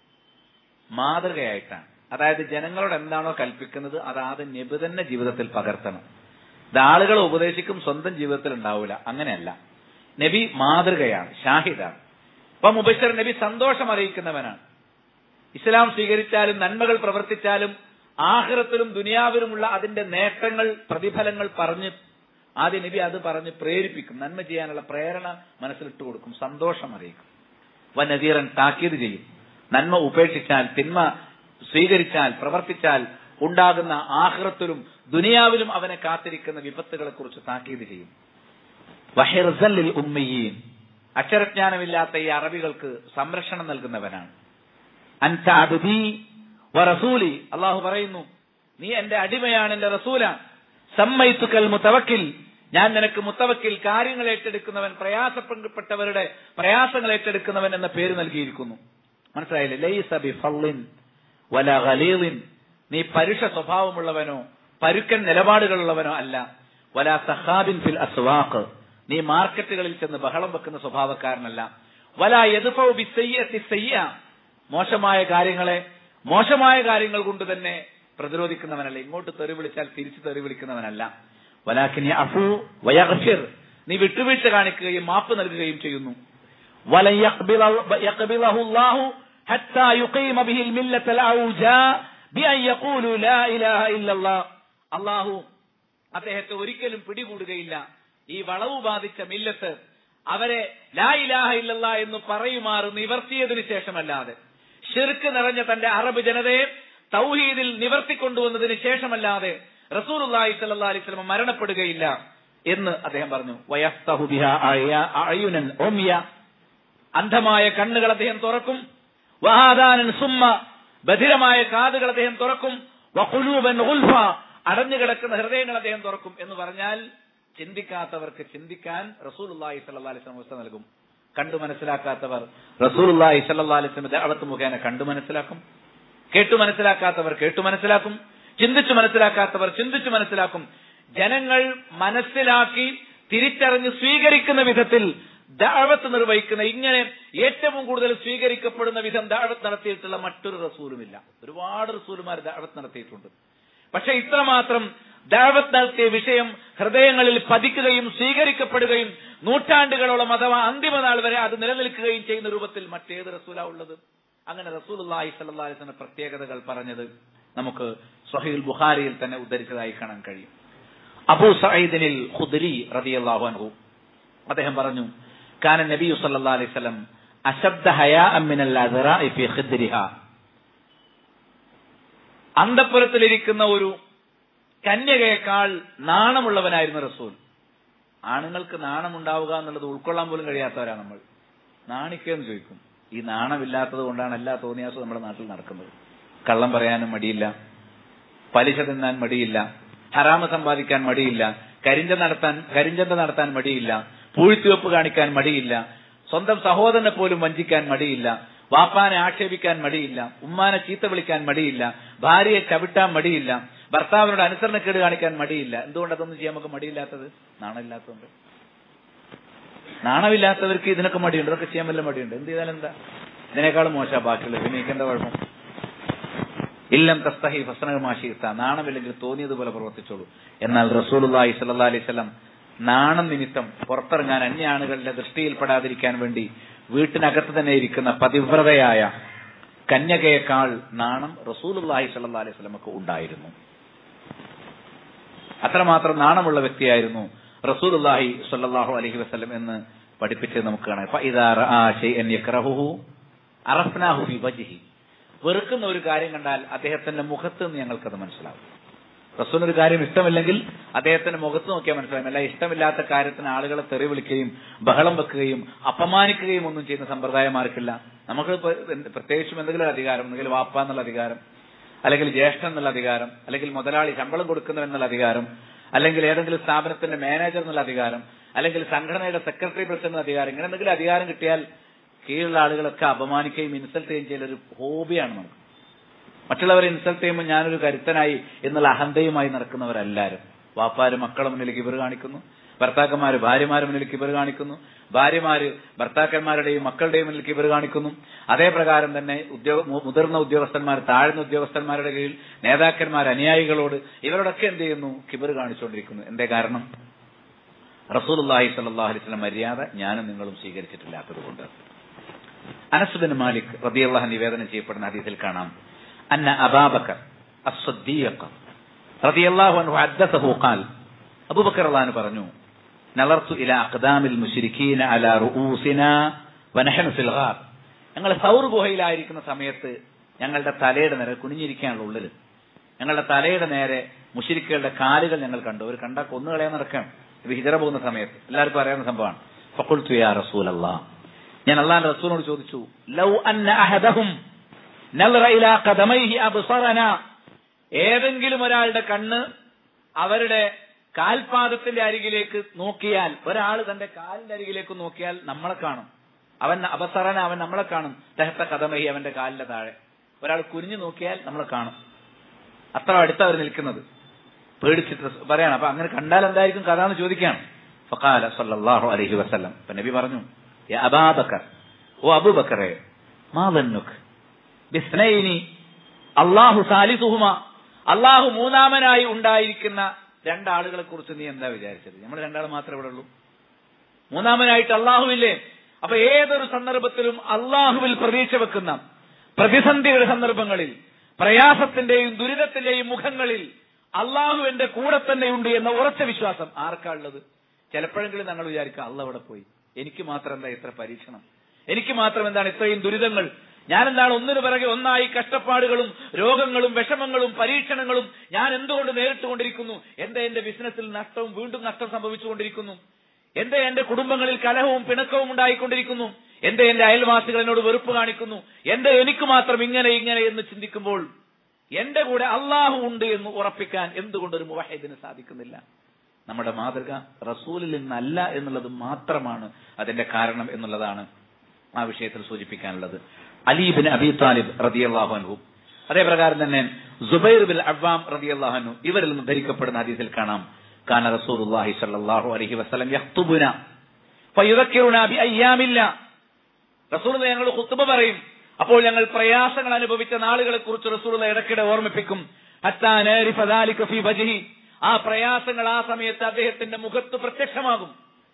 മാതൃകയായിട്ടാണ് അതായത് ജനങ്ങളോട് എന്താണോ കൽപ്പിക്കുന്നത് അത് ആദ്യം നബി തന്നെ ജീവിതത്തിൽ പകർത്തണം ഇത് ആളുകളെ ഉപദേശിക്കും സ്വന്തം ജീവിതത്തിൽ ഉണ്ടാവില്ല അങ്ങനെയല്ല നബി മാതൃകയാണ് ഷാഹിദാണ് അപ്പൊ മുബഷർ നബി സന്തോഷം അറിയിക്കുന്നവനാണ് ഇസ്ലാം സ്വീകരിച്ചാലും നന്മകൾ പ്രവർത്തിച്ചാലും ആഹ്റത്തിലും ദുനിയാവിലുമുള്ള അതിന്റെ നേട്ടങ്ങൾ പ്രതിഫലങ്ങൾ പറഞ്ഞ് ആദ്യ നബി അത് പറഞ്ഞ് പ്രേരിപ്പിക്കും നന്മ ചെയ്യാനുള്ള പ്രേരണ മനസ്സിലിട്ട് കൊടുക്കും സന്തോഷം അറിയിക്കും വനദീറൻ താക്കീത് ചെയ്യും നന്മ ഉപേക്ഷിച്ചാൽ തിന്മ സ്വീകരിച്ചാൽ പ്രവർത്തിച്ചാൽ ഉണ്ടാകുന്ന ആഹ്റത്തിലും ദുനിയാവിലും അവനെ കാത്തിരിക്കുന്ന വിപത്തുകളെ കുറിച്ച് താക്കീത് ചെയ്യും വഹിർസല്ലിൽ ഉമ്മയീൻ അക്ഷരജ്ഞാനമില്ലാത്ത ഈ അറബികൾക്ക് സംരക്ഷണം നൽകുന്നവനാണ് അൻത അബ്ദി വ റസൂലി അള്ളാഹു പറയുന്നു നീ എന്റെ അടിമയാണ് എന്റെ റസൂലാണ് സമ്മയിത്തുക്കൽ മുത്തവക്കിൽ ഞാൻ നിനക്ക് മുത്തവക്കിൽ കാര്യങ്ങൾ ഏറ്റെടുക്കുന്നവൻ പ്രയാസപ്പെട്ടവരുടെ പ്രയാസങ്ങൾ ഏറ്റെടുക്കുന്നവൻ എന്ന പേര് നൽകിയിരിക്കുന്നു മനസ്സിലായില്ലേ ലൈസ ബി ഫള്ളിൻ വല ഖലീലിൻ നീ പരുഷ സ്വഭാവമുള്ളവനോ പരുക്കൻ നിലപാടുകളുള്ളവനോ അല്ല വല സഹാബിൻ ഫിൽ അസ്വാഖ് നീ മാർക്കറ്റുകളിൽ ചെന്ന് ബഹളം വെക്കുന്ന സ്വഭാവക്കാരനല്ല വല യദ്ഫൗ ബിസയ്യത്തി സയ്യ മോശമായ കാര്യങ്ങളെ മോശമായ കാര്യങ്ങൾ കൊണ്ട് തന്നെ പ്രതിരോധിക്കുന്നവനല്ല ഇങ്ങോട്ട് തെറി വിളിച്ചാൽ തിരിച്ചു തെറി വിളിക്കുന്നവനല്ല വലാക്കിനി അഫു വയഗ്ഫിർ നീ വിട്ടുവീഴ്ച കാണിക്കുകയും മാപ്പ് നൽകുകയും ചെയ്യുന്നു വലൻ യഖ്ബില- യഖ്ബിലഹു അല്ലാഹു ഹത്താ യുഖീമ ബിഹിൽ മില്ലത്തൽ ഔജാ ബിഅൻ യഖൂലു ലാ ഇലാഹ ഇല്ലല്ലാഹ് അല്ലാഹു അദ്ദേഹത്തെ ഒരിക്കലും പിടികൂടുകയില്ല ഈ വളവ് ബാധിച്ച മില്ലത്ത് അവരെ ലാ ഇലാഹ ഇല്ലല്ല എന്ന് പറയുമാറ് നിവർത്തിയതിനു ശേഷമല്ലാതെ ഷിർക്ക് നിറഞ്ഞ തന്റെ അറബ് ജനതയെ തൗഹീദിൽ നിവർത്തിക്കൊണ്ടുവന്നതിന് ശേഷമല്ലാതെ റസൂലുള്ളാഹി സ്വല്ലല്ലാഹി അലൈഹി വസല്ലം മരണപ്പെടുകയില്ല എന്ന് അദ്ദേഹം പറഞ്ഞു വയഫ്തഹു ബിഹാ അയ- അയുനൻ ഉമ്യ അന്ധമായ കണ്ണുകൾ അദ്ദേഹം തുറക്കും വഹാദാനൻ സുമ്മ ബധിരമായ കാതുകൾ അദ്ദേഹം തുറക്കും വഖുലൂബൻ ഗുൽഫ അടഞ്ഞു കിടക്കുന്ന ഹൃദയങ്ങൾ അദ്ദേഹം തുറക്കും എന്ന് പറഞ്ഞാൽ ചിന്തിക്കാത്തവർക്ക് ചിന്തിക്കാൻ റസൂലുള്ളാഹി സ്വല്ലല്ലാഹി അലൈഹി വസല്ലം അവസ്ഥ നൽകും കണ്ടു മനസ്സിലാക്കാത്തവർ റസൂലുള്ളാഹി സ്വല്ലല്ലാഹി അലൈഹി വസല്ലം ദഅവത്ത് മുഖേന കണ്ടു മനസ്സിലാക്കും കേട്ടു മനസ്സിലാക്കാത്തവർ കേട്ടു മനസ്സിലാക്കും ചിന്തിച്ചു മനസ്സിലാക്കാത്തവർ ചിന്തിച്ചു മനസ്സിലാക്കും ജനങ്ങൾ മനസ്സിലാക്കി തിരിച്ചറിഞ്ഞ് സ്വീകരിക്കുന്ന വിധത്തിൽ ദാവത്ത് നിർവഹിക്കുന്ന ഇങ്ങനെ ഏറ്റവും കൂടുതൽ സ്വീകരിക്കപ്പെടുന്ന വിധം ദാവത്ത് നടത്തിയിട്ടുള്ള മറ്റൊരു റസൂലുമില്ല ഒരുപാട് റസൂലുമാർ ദാവത്ത് നടത്തിയിട്ടുണ്ട് പക്ഷെ ഇത്രമാത്രം ദാവത്ത് നടത്തിയ വിഷയം ഹൃദയങ്ങളിൽ പതിക്കുകയും സ്വീകരിക്കപ്പെടുകയും നൂറ്റാണ്ടുകളോളം അഥവാ അന്തിമ നാൾ വരെ അത് നിലനിൽക്കുകയും ചെയ്യുന്ന രൂപത്തിൽ മറ്റേത് റസൂലാ ഉള്ളത് അങ്ങനെ റസൂലുള്ളാഹി സ്വല്ലല്ലാഹി അലൈഹി വസല്ലം പ്രത്യേകതകൾ പറഞ്ഞത് നമുക്ക് സ്വഹീൽ ബുഖാരിയിൽ തന്നെ ഉദ്ധരിച്ചതായി കാണാൻ കഴിയും അബൂ സഈദിനിൽ ഖുദ്രി റളിയല്ലാഹു അൻഹു അദ്ദേഹം പറഞ്ഞു കാന നബിയു സല്ലല്ലാഹു അലൈഹി വസല്ലം അശദ്ദ ഹയാഅൻ മിനൽ അദ്റാഇ ഫീ ഖിദ്രിഹാ അന്തപ്പുരത്തിലിരിക്കുന്ന ഒരു കന്യകയേക്കാൾ നാണമുള്ളവനായിരുന്നു റസൂൽ ആണുങ്ങൾക്ക് നാണമുണ്ടാവുക എന്നുള്ളത് ഉൾക്കൊള്ളാൻ പോലും കഴിയാത്തവരാണ് നമ്മൾ നാണിക്കെന്ന് ചോദിക്കും ഈ നാണമില്ലാത്തത് കൊണ്ടാണ് എല്ലാ തോന്നിയാസവും നമ്മുടെ നാട്ടിൽ നടക്കുന്നത് കള്ളം പറയാനും മടിയില്ല പലിശ തിന്നാൻ മടിയില്ല ഹറാമ സമ്പാദിക്കാൻ മടിയില്ല കരിഞ്ച നടത്താൻ കരിഞ്ചന്ത നടത്താൻ മടിയില്ല പൂഴ്ത്തിവെപ്പ് കാണിക്കാൻ മടിയില്ല സ്വന്തം സഹോദരനെ പോലും വഞ്ചിക്കാൻ മടിയില്ല വാപ്പാനെ ആക്ഷേപിക്കാൻ മടിയില്ല ഉമ്മാനെ ചീത്ത വിളിക്കാൻ മടിയില്ല ഭാര്യയെ ചവിട്ടാൻ മടിയില്ല ഭർത്താവിനോട് അനുസരണക്കേട് കാണിക്കാൻ മടിയില്ല എന്തുകൊണ്ട് അതൊന്നും ചെയ്യാൻ നമുക്ക് മടിയില്ലാത്തത് നാണമില്ലാത്തതുകൊണ്ട് നാണമില്ലാത്തവർക്ക് ഇതിനൊക്കെ മടിയുണ്ട് ഇതൊക്കെ ചെയ്യാൻ വല്ല മടിയുണ്ട് എന്ത് ചെയ്താലും എന്താ ഇതിനേക്കാളും മോശം ബാക്കിയുള്ളത് പിന്നെ എനിക്ക് എന്താ കുഴപ്പം ഇല്ലം തസ്തഹി ഫസ്നമാശീർത്ത നാണമില്ലെങ്കിൽ തോന്നിയതുപോലെ പ്രവർത്തിച്ചോളൂ എന്നാൽ റസൂലുള്ളാഹി സ്വല്ലല്ലാഹി അലൈഹി വസല്ലം നാണം നിമിത്തം പുറത്തിറങ്ങാൻ അന്യ ആളുകളുടെ ദൃഷ്ടിയിൽപ്പെടാതിരിക്കാൻ വേണ്ടി വീട്ടിനകത്ത് തന്നെ ഇരിക്കുന്ന പതിവ്രതയായ കന്യകയേക്കാൾ നാണം റസൂലുള്ളാഹി സ്വല്ലല്ലാഹി അലൈഹി വസല്ലമക്ക് ഉണ്ടായിരുന്നു അത്രമാത്രം നാണമുള്ള വ്യക്തിയായിരുന്നു റസൂലുള്ളാഹി സ്വല്ലല്ലാഹു അലൈഹി വസല്ലം എന്ന് പഠിപ്പിച്ചത് നമുക്ക് കാണാം ഫഇദാ റആ ശൈഅൻ യക്റഹുഹു അറഫ്നാഹു ഫി വജ്ഹി വെറുക്കുന്ന ഒരു കാര്യം കണ്ടാൽ അദ്ദേഹത്തിന്റെ മുഖത്ത് നിന്ന് ഞങ്ങൾക്കത് മനസ്സിലാവും റസൂലിന് ഒരു കാര്യം ഇഷ്ടമില്ലെങ്കിൽ അദ്ദേഹത്തിന്റെ മുഖത്ത് നോക്കിയാൽ മനസ്സിലാവും അല്ല ഇഷ്ടമില്ലാത്ത കാര്യത്തിന് ആളുകളെ തെറി വിളിക്കുകയും ബഹളം വെക്കുകയും അപമാനിക്കുകയും ഒന്നും ചെയ്യുന്ന സമ്പ്രദായം ആർക്കില്ല നമുക്ക് ഇപ്പൊ എന്ത് പ്രത്യേകിച്ചും എന്തെങ്കിലും ഒരു അധികാരം ഒന്നുകിൽ വാപ്പ എന്നുള്ള അധികാരം അല്ലെങ്കിൽ ജ്യേഷ്ഠൻ എന്നുള്ള അധികാരം അല്ലെങ്കിൽ മുതലാളി ശമ്പളം കൊടുക്കുന്നവൻ എന്നുള്ള അധികാരം അല്ലെങ്കിൽ ഏതെങ്കിലും സ്ഥാപനത്തിന്റെ മാനേജർ എന്നുള്ള അധികാരം അല്ലെങ്കിൽ സംഘടനയുടെ സെക്രട്ടറി പ്രസിഡന്റ് എന്ന അധികാരം ഇങ്ങനെ എന്തെങ്കിലും അധികാരം കിട്ടിയാൽ കീഴിലുള്ള ആളുകളൊക്കെ അപമാനിക്കുകയും ഇൻസൾട്ട് ചെയ്യുകയും ചെയ്യൽ ഒരു ഹോബിയാണ് നമുക്ക് മറ്റുള്ളവരെ ഇൻസൾട്ട് ചെയ്യുമ്പോൾ ഞാനൊരു കരുത്തനായി എന്നുള്ള അഹന്തയുമായി നടക്കുന്നവരെല്ലാരും വാപ്പാര് മക്കളെ മുന്നിൽ കിബർ കാണിക്കുന്നു ഭർത്താക്കന്മാര് ഭാര്യമാരുടെ മുന്നിൽ കിബർ കാണിക്കുന്നു ഭാര്യമാര് ഭർത്താക്കന്മാരുടെയും മക്കളുടെയും മുന്നിൽ കിബർ കാണിക്കുന്നു അതേ പ്രകാരം തന്നെ ഉദ്യോഗ മു- മുതിർന്ന ഉദ്യോഗസ്ഥന്മാർ താഴ്ന്ന ഉദ്യോഗസ്ഥന്മാരുടെ കീഴിൽ നേതാക്കന്മാർ അനുയായികളോട് ഇവരോടൊക്കെ എന്ത് ചെയ്യുന്നു കിബർ കാണിച്ചുകൊണ്ടിരിക്കുന്നു എന്തേ കാരണം റസൂലുള്ളാഹി സ്വല്ലല്ലാഹു അലൈഹി വസല്ലം മര്യാദ ഞാനും നിങ്ങളും സ്വീകരിച്ചിട്ടില്ലാത്തത് കൊണ്ട് അനസുബിൻ മാലിക് റബിയല്ലാഹ് നിവേദനം ചെയ്യപ്പെടുന്ന ഹദീസിൽ കാണാം അന്ന അബാബക്കർ അസ്വദ്ദീഖ് റബിയല്ലാഹു അൻഹു ഹദ്ദസഹു ഖാൽ അബൂബക്കർ റളിയല്ലാഹു പറഞ്ഞു നളർത്തു ഇല അഖ്ദാമിൽ മുശ്രിക്കീന അലാ റുഊസിനാ വനഹനു ഫിൽ ഗാർ ഞങ്ങൾ സൗർ ഗുഹയിലായിരിക്കുന്ന സമയത്ത് ഞങ്ങളുടെ തലയുടെ നേരെ കുനിഞ്ഞിരിക്കാനുള്ള ഉള്ളിൽ ഞങ്ങളുടെ തലയുടെ നേരെ മുഷിരിക്കുകളുടെ കാലുകൾ ഞങ്ങൾ കണ്ടു അവർ കണ്ടാൽ കൊന്നുകളയാൻ നടക്കാം ഇത് ഹിജറ പോകുന്ന സമയത്ത് എല്ലാവർക്കും അറിയാവുന്ന സംഭവമാണ് ഫഖുൽതു യാ റസൂലല്ലാ ഞാൻ അള്ളാന്റെ റസൂലിനോട് ചോദിച്ചു ലൗ അന്ന അഹദഹും നളറ ഇലാ ഖദമൈഹി അബ്സറന ഏതെങ്കിലും ഒരാളുടെ കണ്ണ് അവരുടെ കാൽപാദത്തിന്റെ അരികിലേക്ക് നോക്കിയാൽ ഒരാൾ തന്റെ കാലിന്റെ അരികിലേക്ക് നോക്കിയാൽ നമ്മളെ കാണും അവൻ അപസറന അവൻ നമ്മളെ കാണും തെഹത്ത കഥമഹി അവന്റെ കാലിന്റെ താഴെ ഒരാൾ കുനിഞ്ഞു നോക്കിയാൽ നമ്മളെ കാണും അത്ര അടുത്ത അവർ നിൽക്കുന്നത് പേടിച്ചിട്ട് പറയാണ് അപ്പൊ അങ്ങനെ കണ്ടാൽ എന്തായിരിക്കും കഥ എന്ന് ചോദിക്കുകയാണ് ഫഖാല സല്ലല്ലാഹു അലൈഹി വസല്ലം അപ്പൊ നബി പറഞ്ഞു യാ അബാബക്കർ ഓ അബൂബക്കറെ മാ ദന്നുക് ബിസ്നൈനി അല്ലാഹു സാലിസുഹുമ അള്ളാഹു മൂന്നാമനായി ഉണ്ടായിരിക്കുന്ന രണ്ടാളുകളെ കുറിച്ച് നീ എന്താ വിചാരിച്ചത് നമ്മൾ രണ്ടാൾ മാത്രമേ ഇവിടെ ഉള്ളൂ മൂന്നാമനായിട്ട് അള്ളാഹുവില്ലേ അപ്പൊ ഏതൊരു സന്ദർഭത്തിലും അള്ളാഹുവിൽ പ്രതീക്ഷ വെക്കുന്ന പ്രതിസന്ധിയുടെ സന്ദർഭങ്ങളിൽ പ്രയാസത്തിന്റെയും ദുരിതത്തിന്റെയും മുഖങ്ങളിൽ അള്ളാഹു എന്റെ കൂടെ തന്നെയുണ്ട് എന്ന ഉറച്ച വിശ്വാസം ആർക്കാ ഉള്ളത് ചിലപ്പോഴെങ്കിലും ഞങ്ങൾ വിചാരിക്കാം അള്ള അവിടെ പോയി എനിക്ക് മാത്രം എന്താ ഇത്ര പരീക്ഷണം എനിക്ക് മാത്രം എന്താണ് ഇത്രയും ദുരിതങ്ങൾ ഞാൻ എന്താണ് ഒന്നിനു പിറകെ ഒന്നായി കഷ്ടപ്പാടുകളും രോഗങ്ങളും വിഷമങ്ങളും പരീക്ഷണങ്ങളും ഞാൻ എന്തുകൊണ്ട് നേരിട്ടുകൊണ്ടിരിക്കുന്നു എന്റെ എന്റെ ബിസിനസ്സിൽ നഷ്ടവും വീണ്ടും നഷ്ടം സംഭവിച്ചുകൊണ്ടിരിക്കുന്നു എന്റെ എന്റെ കുടുംബങ്ങളിൽ കലഹവും പിണക്കവും ഉണ്ടായിക്കൊണ്ടിരിക്കുന്നു എന്റെ എന്റെ അയൽവാസികൾ എന്നോട് വെറുപ്പ് കാണിക്കുന്നു എന്റെ എനിക്ക് മാത്രം ഇങ്ങനെ ഇങ്ങനെ എന്ന് ചിന്തിക്കുമ്പോൾ എന്റെ കൂടെ അള്ളാഹു ഉണ്ട് എന്ന് ഉറപ്പിക്കാൻ എന്തുകൊണ്ട് ഒരു മുവഹീദിന് സാധിക്കുന്നില്ല നമ്മുടെ മാതൃക റസൂലിൽ നിന്നല്ല എന്നുള്ളത് മാത്രമാണ് അതിന്റെ കാരണം എന്നുള്ളതാണ് ആ വിഷയത്തിൽ സൂചിപ്പിക്കാനുള്ളത് അലീബിൻ അബി താലിബ് റതിയല്ലാഹു അൻഹു അതേപ്രകാരം തന്നെ ജുബൈർ ബിൻ അബ്വാം റതിയല്ലാഹു അൻഹു ഇവരിൽ നിന്ന് ധരിക്കപ്പെടുന്ന ഹദീസിൽ കാണാം കാന റസൂലുള്ളാഹി സ്വല്ലല്ലാഹു അലൈഹി വസല്ലം യഖ്തുബുന ഫയുദക്കിറുന ബി അയ്യാമില്ല റസൂൽ ഞങ്ങൾ ഖുത്ബ പറയും അപ്പോൾ ഞങ്ങൾ പ്രയാസങ്ങൾ അനുഭവിച്ച നാളുകളെ കുറിച്ച് റസൂൽ ഇടയ്ക്കിടെ ഓർമ്മിപ്പിക്കും ഹത്താ നാരിഫ ദാലിക ഫീ വജ്ഹി ആ പ്രയാസങ്ങൾ ആ സമയത്ത് അദ്ദേഹത്തിന്റെ മുഖത്ത് പ്രത്യക്ഷമാകും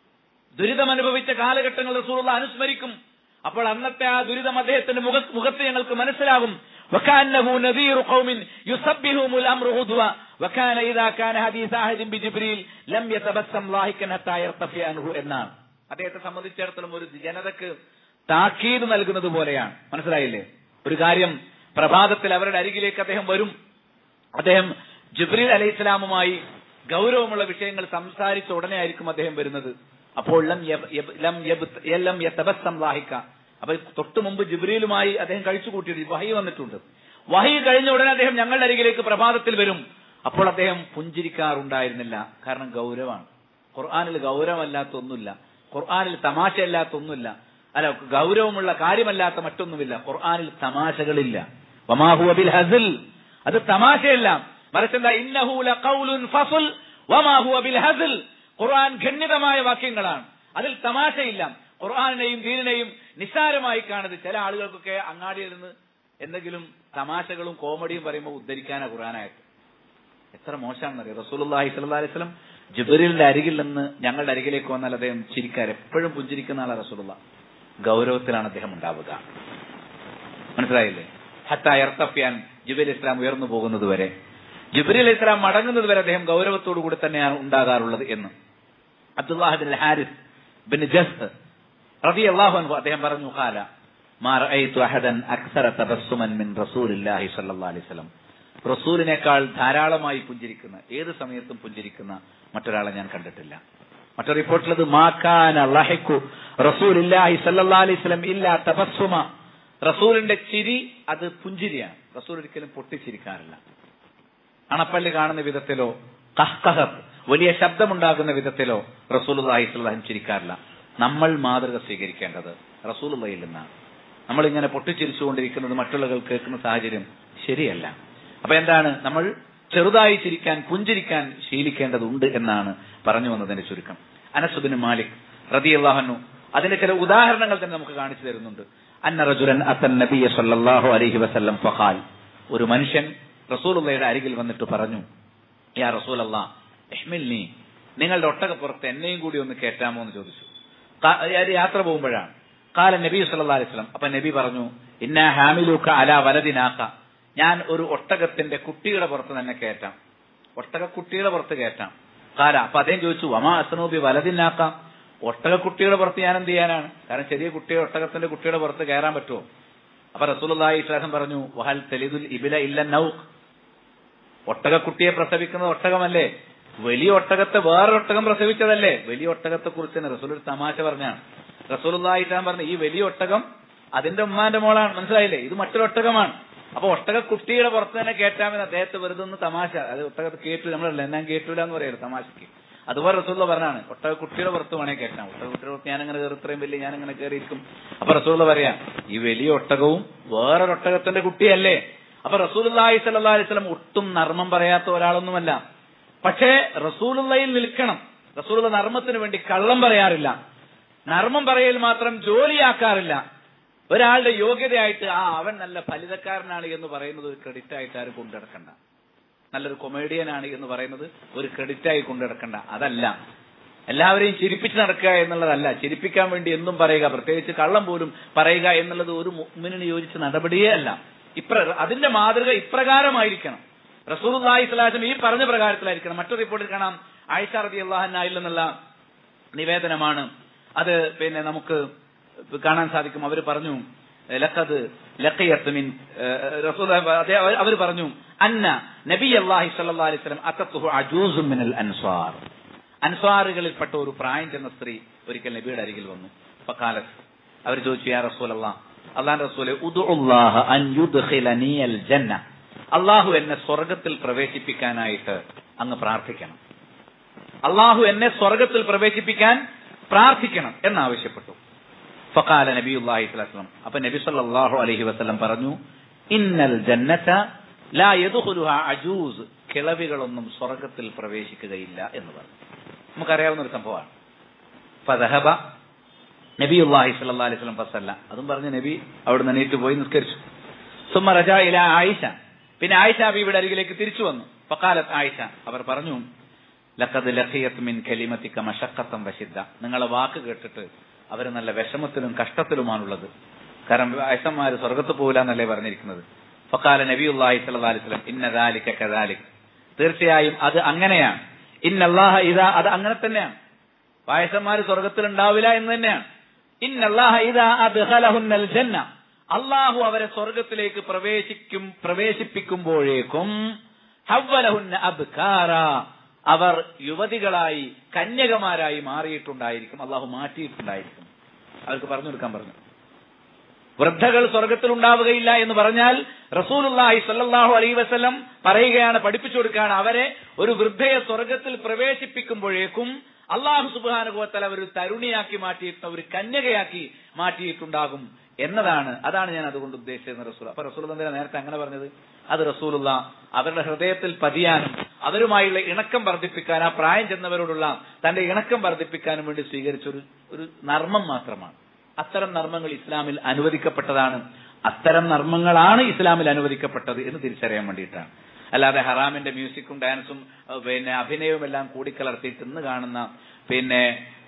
ദുരിതം അനുഭവിച്ച കാലഘട്ടങ്ങൾ റസൂലുള്ള അനുസ്മരിക്കും അപ്പോൾ അന്നത്തെ ആ ദുരിതം അദ്ദേഹത്തിന്റെ മുഖ മുഖത്ത് ഞങ്ങൾക്ക് മനസ്സിലാകും وكأنه نذير قوم يسبهم الأمر غدوة وكان إذا كان حديث أحد بجبريل لم يتبسم لاهكا حتى يرتفع عنه എന്നാണ് അദ്ദേഹത്തെ സംബന്ധിച്ചിടത്തോളം ഒരു ജനതക്ക് താക്കീത് നൽകുന്നത് പോലെയാണ് മനസ്സിലായില്ലേ ഒരു കാര്യം പ്രഭാതത്തിൽ അവരുടെ അരികിലേക്ക് അദ്ദേഹം വരും അദ്ദേഹം ജിബ്രീൽ അലൈഹി ഇസ്ലാമുമായി ഗൗരവമുള്ള വിഷയങ്ങൾ സംസാരിച്ച ഉടനെ ആയിരിക്കും അദ്ദേഹം വരുന്നത് അപ്പോൾ ലം യബ്- യബ്- ലം യബ്- ലം യതബസ്സം ലാഹിക്ക അപ്പൊ തൊട്ടു മുമ്പ് ജിബ്രീലുമായി അദ്ദേഹം കഴിച്ചു കൂട്ടിയിട്ട് വഹി വന്നിട്ടുണ്ട് വഹി കഴിഞ്ഞ ഉടനെ അദ്ദേഹം ഞങ്ങളുടെ അരികിലേക്ക് പ്രഭാതത്തിൽ വരും അപ്പോൾ അദ്ദേഹം പുഞ്ചിരിക്കാറുണ്ടായിരുന്നില്ല കാരണം ഗൗരവമാണ് ഖുർആാനിൽ ഗൗരവമല്ലാത്ത ഒന്നുമില്ല ഖുർആാനിൽ തമാശയല്ലാത്ത ഒന്നുമില്ല അല്ല ഗൗരവമുള്ള കാര്യമല്ലാത്ത മറ്റൊന്നുമില്ല ഖുർആാനിൽ തമാശകളില്ല വമാഹുവ ബിൽ ഹസിൽ അത് തമാശയല്ല മറിച്ചെന്താ ഇന്നഹു ലഖൗലുൻ ഫസുൽ വമാഹുവ ബിൽ ഹസിൽ ഖുർആൻ ഖണ്ഡിതമായ വാക്യങ്ങളാണ് അതിൽ തമാശയില്ല ഖുർആാനിനെയും ദീനിനെയും നിസ്സാരമായി കാണുന്നത് ചില ആളുകൾക്കൊക്കെ അങ്ങാടിയിൽ നിന്ന് എന്തെങ്കിലും തമാശകളും കോമഡിയും പറയുമ്പോൾ ഉദ്ധരിക്കാനാ ഖുർആനായിട്ട് എത്ര മോശമാണെന്നറിയാം റസൂലുള്ളാഹി സ്വല്ലല്ലാഹി അലൈഹി വസല്ലം ജിബ്രീലിന്റെ അരികിൽ നിന്ന് ഞങ്ങളുടെ അരികിലേക്ക് വന്നാൽ അദ്ദേഹം ചിരിക്കാർ എപ്പോഴും പുഞ്ചിരിക്കുന്ന ആളാണ് റസൂലുള്ള ഗൗരവത്തിലാണ് അദ്ദേഹം ഉണ്ടാവുക മനസ്സിലായില്ലേ ഹത്ത എർത്തഫ്യാൻ ജിബിൽ ഇസ്ലാം ഉയർന്നു പോകുന്നത് വരെ ജിബ്രീൽ ഇസ്ലാം മടങ്ങുന്നത് വരെ അദ്ദേഹം ഗൗരവത്തോടു കൂടി തന്നെയാണ് ഉണ്ടാകാറുള്ളത് എന്ന് അബ്ദുല്ലാഹിബിൻ ഹാരിസ് ബിൻ ജസ് റബി അള്ളാഹു അൻഹു അദ്ദേഹം പറഞ്ഞു ഖാല മാ റഅയ്തു അഹദൻ അക്സറ തബസ്സുമൻ മിൻ റസൂലില്ലാഹി സ്വല്ലല്ലാഹി അലൈഹി വസല്ലം റസൂലിനേക്കാൾ ധാരാളമായി പുഞ്ചിരിക്കുന്ന ഏത് സമയത്തും പുഞ്ചിരിക്കുന്ന മറ്റൊരാളെ ഞാൻ കണ്ടിട്ടില്ല മറ്റൊരു റിപ്പോർട്ടിലത് മാക്കാന ലഹിക്കു റസൂലില്ലാഹി സ്വല്ലല്ലാഹി അലൈഹി വസല്ലം ഇല്ലാ തബസ്സുമ റസൂലിന്റെ ചിരി അത് പുഞ്ചിരിയാണ് റസൂൽ ഒരിക്കലും പൊട്ടിച്ചിരിക്കാറില്ല അണപ്പല്ല് കാണുന്ന വിധത്തിലോ കഹ്കഹത്ത് വലിയ ശബ്ദമുണ്ടാകുന്ന വിധത്തിലോ റസൂലുള്ളാഹി സ്വല്ലല്ലാഹി ചിരിക്കാറില്ല നമ്മൾ മാതൃക സ്വീകരിക്കേണ്ടത് റസൂലുള്ളയിൽ നിന്നാണ് നമ്മൾ ഇങ്ങനെ പൊട്ടിച്ചിരിച്ചുകൊണ്ടിരിക്കുന്നത് മറ്റുള്ളവർ കേൾക്കുന്ന സാഹചര്യം ശരിയല്ല അപ്പൊ എന്താണ് നമ്മൾ ചെറുതായി ചിരിക്കാൻ പുഞ്ചിരിക്കാൻ ശീലിക്കേണ്ടതുണ്ട് എന്നാണ് പറഞ്ഞു വന്നതിന്റെ ചുരുക്കം അനസുബിന് മാലിക് റതിയല്ലാഹനു അതിന്റെ ചില ഉദാഹരണങ്ങൾ തന്നെ നമുക്ക് കാണിച്ചു തരുന്നുണ്ട് അന്ന റജുലൻ അത്തൻ നബിയ സല്ലല്ലാഹു അലൈഹി വസല്ലം ഫഖാൽ ഒരു മനുഷ്യൻ റസൂലുള്ളയുടെ അരികിൽ വന്നിട്ട് പറഞ്ഞു യാ റസൂൽ അല്ലാ നീ നിങ്ങളുടെ ഒട്ടകപ്പുറത്ത് എന്നെയും കൂടി ഒന്ന് കയറ്റാമോ എന്ന് ചോദിച്ചു ക- ഒരു യാത്ര പോകുമ്പോഴാണ് കാല നബി സല്ലല്ലാഹു അലൈഹി വസല്ലം അപ്പൊ നബി പറഞ്ഞു ഇന്ന ഹാമിലൂക്ക അല വലതിനാക്ക ഞാൻ ഒരു ഒട്ടകത്തിന്റെ കുട്ടിയുടെ പുറത്ത് തന്നെ കയറ്റാം ഒട്ടക കുട്ടിയുടെ പുറത്ത് കയറ്റാം കാല അപ്പൊ അദ്ദേഹം ചോദിച്ചു വമാ അസനൂബി വലതിനാക്ക ഒട്ടക കുട്ടിയുടെ പുറത്ത് ഞാൻ എന്ത് ചെയ്യാനാണ് കാരണം ചെറിയ കുട്ടിയെ ഒട്ടകത്തിന്റെ കുട്ടിയുടെ പുറത്ത് കയറാൻ പറ്റുമോ അപ്പൊ റസൂലുള്ളാഹി ഇസ്ലാം പറഞ്ഞു വഹൽ തെലിദുൽ ഇബില ഇല്ല നൗഖ് ഒട്ടകക്കുട്ടിയെ പ്രസവിക്കുന്നത് ഒട്ടകമല്ലേ വലിയ ഒട്ടകത്തെ വേറൊരു ഒട്ടകം പ്രസവിച്ചതല്ലേ വലിയ ഒട്ടകത്തെ കുറിച്ച് തന്നെ റസൂൽ ഒരു തമാശ പറഞ്ഞാണ് റസൂലുള്ളാഹിട്ടാൻ പറഞ്ഞു ഈ വലിയ ഒട്ടകം അതിന്റെ ഉമ്മാന്റെ മോളാണ് മനസ്സിലായില്ലേ ഇത് മറ്റൊരു ഒട്ടകമാണ് അപ്പൊ ഒട്ടക കുട്ടിയുടെ പുറത്ത് തന്നെ കേട്ടാമെന്ന് അദ്ദേഹത്തെ വെറുതെ ഒന്ന് തമാശ അത് ഒട്ടകത്ത് കേട്ടു നമ്മളല്ല ഞാൻ കേട്ടൂല എന്ന് പറയരുത് തമാശക്ക് അതുപോലെ റസൂള്ള പറഞ്ഞാണ് ഒട്ടക കുട്ടിയുടെ പുറത്ത് വേണേ കയറ്റാം ഒട്ടക കുട്ടിയുടെ പുറത്ത് ഞാൻ അങ്ങനെ കയറി ഇത്രയും വലിയ ഞാൻ അങ്ങനെ കയറിയിരിക്കും അപ്പൊ റസൂള്ള പറയാ ഈ വലിയ ഒട്ടകവും വേറൊരു ഒട്ടകത്തിന്റെ കുട്ടിയല്ലേ അപ്പൊ റസൂലുള്ളാഹി സ്വല്ലല്ലാഹി അലൈഹി വസല്ലം ഒട്ടും നർമ്മം പറയാത്ത ഒരാളൊന്നുമല്ല പക്ഷേ റസൂലുള്ളയിൽ നിൽക്കണം റസൂലുള്ള നർമ്മത്തിന് വേണ്ടി കള്ളം പറയാറില്ല നർമ്മം പറയൽ മാത്രം ജോലിയാക്കാറില്ല ഒരാളുടെ യോഗ്യതയായിട്ട് ആ അവൻ നല്ല ഫലിതക്കാരനാണ് എന്ന് പറയുന്നത് ഒരു ക്രെഡിറ്റ് ആയിട്ട് ആരും കൊണ്ടുനടക്കണ്ട നല്ലൊരു കൊമേഡിയനാണ് എന്ന് പറയുന്നത് ഒരു ക്രെഡിറ്റ് ആയി കൊണ്ടുനടക്കണ്ട അതല്ല എല്ലാവരെയും ചിരിപ്പിച്ച് നടക്കുക എന്നുള്ളതല്ല ചിരിപ്പിക്കാൻ വേണ്ടി എന്തും പറയുക പ്രത്യേകിച്ച് കള്ളം പോലും പറയുക എന്നുള്ളത് ഒരു മുമ്മിന് യോജിച്ച നടപടിയേ അല്ല ഇപ്ര അതിന്റെ മാതൃക ഇപ്രകാരമായിരിക്കണം റസൂലുള്ളാഹി സ്വലാസം ഈ പറഞ്ഞ പ്രകാരത്തിലായിരിക്കണം മറ്റൊരു റിപ്പോർട്ടിൽ കാണാം ആയിഷ റതി അള്ളാഹനായില്ലെന്നുള്ള നിവേദനമാണ് അത് പിന്നെ നമുക്ക് കാണാൻ സാധിക്കും അവർ പറഞ്ഞു ലഖദ് ലഖിയത്ത് മിൻ റസൂൽ അവർ പറഞ്ഞു അന്ന നബി അല്ലാഹി സല്ലല്ലാഹു അലൈഹി വസല്ലം അത്തത്തുഹു അജൂസും മിനൽ അൻസ്വാർ അൻസ്വാറുകളിൽപ്പെട്ട ഒരു പ്രായം ചെന്ന സ്ത്രീ ഒരിക്കൽ നബിയുടെ അരികിൽ വന്നു ഫഖാലത്ത് അവർ ചോദിച്ചു യാ റസൂലല്ലാഹ് അള്ളാഹ് റസൂലെ ഉദുല്ലാഹ അൻ യുദ്ഖിലനി അൽ ജന്ന അള്ളാഹു എന്നെ സ്വർഗത്തിൽ പ്രവേശിപ്പിക്കാനായിട്ട് അങ്ങ് പ്രാർത്ഥിക്കണം അള്ളാഹു എന്നെ സ്വർഗത്തിൽ പ്രവേശിപ്പിക്കാൻ പ്രാർത്ഥിക്കണം എന്നാവശ്യപ്പെട്ടു ഫഖാല നബിയുല്ലാഹി സ്വലം അപ്പൊ നബി സല്ലല്ലാഹു അലൈഹി വസല്ലം പറഞ്ഞു ഇന്നൽ ജന്നത ലാ യദ്ഖുലുഹ അജൂസ് കിളവികളൊന്നും സ്വർഗത്തിൽ പ്രവേശിക്കുകയില്ല എന്ന് പറഞ്ഞു നമുക്കറിയാവുന്ന ഒരു സംഭവമാണ് ഫദഹബ നബിയുല്ലാഹി സല്ലല്ലാഹു അലൈഹി വസല്ലം ഫസല്ല അതും പറഞ്ഞ് നബി അവിടുന്ന് എണീറ്റ് പോയി നിസ്കരിച്ചു സുമ റജ ഇല ആയിഷ പിന്നെ ആയിഷ ബീവിയുടെ അരികിലേക്ക് തിരിച്ചു വന്നു ഫഖാലത്ത് ആയിഷ അവർ പറഞ്ഞു ലഖദ് ലഖിയത് മിൻ കലിമത്തിക മശഖത്തം വശിദ്ദ നിങ്ങളെ വാക്ക് കേട്ടിട്ട് അവർ നല്ല വിഷമത്തിലും കഷ്ടത്തിലുമാണുള്ളത് കാരണം വയസ്സന്മാര് സ്വർഗത്ത് പോകില്ല എന്നല്ലേ പറഞ്ഞിരിക്കുന്നത് ഫക്കാല നബിയുല്ലാഹി സല്ലല്ലാഹു അലൈഹി വസല്ലം ഇന്ന ദാലിക കദാലിക് തീർച്ചയായും അത് അങ്ങനെയാണ് ഇന്നല്ലാഹ ഇതാ അത് അങ്ങനെ തന്നെയാണ് വയസ്സന്മാര് സ്വർഗത്തിൽ ഉണ്ടാവില്ല എന്ന് തന്നെയാണ് ഇന്നല്ലാഹ ഇതാ അദ്ഖലഹുന്നൽ ജന്ന അള്ളാഹു അവരെ സ്വർഗത്തിലേക്ക് പ്രവേശിക്കും പ്രവേശിപ്പിക്കുമ്പോഴേക്കും ഹവ്വലഹുന്ന അബ്കാറ അവർ യുവതികളായി കന്യകമാരായി മാറിയിട്ടുണ്ടായിരിക്കും അള്ളാഹു മാറ്റിയിട്ടുണ്ടായിരിക്കും അവർക്ക് പറഞ്ഞു കൊടുക്കാൻ പറഞ്ഞു വൃദ്ധകൾ സ്വർഗത്തിൽ ഉണ്ടാവുകയില്ല എന്ന് പറഞ്ഞാൽ റസൂലുള്ളാഹി സല്ലല്ലാഹു അലൈഹി വസല്ലം പറയുകയാണ് പഠിപ്പിച്ചു കൊടുക്കുകയാണ് അവരെ ഒരു വൃദ്ധയെ സ്വർഗത്തിൽ പ്രവേശിപ്പിക്കുമ്പോഴേക്കും അള്ളാഹു സുബാനുഭവത്തല ഒരു തരുണിയാക്കി മാറ്റിയിട്ട് ഒരു കന്യകയാക്കി മാറ്റിയിട്ടുണ്ടാകും എന്നതാണ് അതാണ് ഞാൻ അതുകൊണ്ട് ഉദ്ദേശിച്ചത് റസൂൽ അപ്പൊ റസൂൽ എന്തിനാ നേരത്തെ അങ്ങനെ പറഞ്ഞത് അത് റസൂലുള്ള അവരുടെ ഹൃദയത്തിൽ പതിയാനും അവരുമായുള്ള ഇണക്കം വർദ്ധിപ്പിക്കാൻ ആ പ്രായം ചെന്നവരോടുള്ള തന്റെ ഇണക്കം വർദ്ധിപ്പിക്കാനും വേണ്ടി സ്വീകരിച്ച ഒരു ഒരു നർമ്മം മാത്രമാണ് അത്തരം നർമ്മങ്ങൾ ഇസ്ലാമിൽ അനുവദിക്കപ്പെട്ടതാണ് അത്തരം നർമ്മങ്ങളാണ് ഇസ്ലാമിൽ അനുവദിക്കപ്പെട്ടത് എന്ന് തിരിച്ചറിയാൻ വേണ്ടിയിട്ടാണ് അല്ലാതെ ഹറാമിന്റെ മ്യൂസിക്കും ഡാൻസും പിന്നെ അഭിനയവും എല്ലാം കൂടിക്കലർത്തിയിട്ട് ഇന്ന് കാണുന്ന പിന്നെ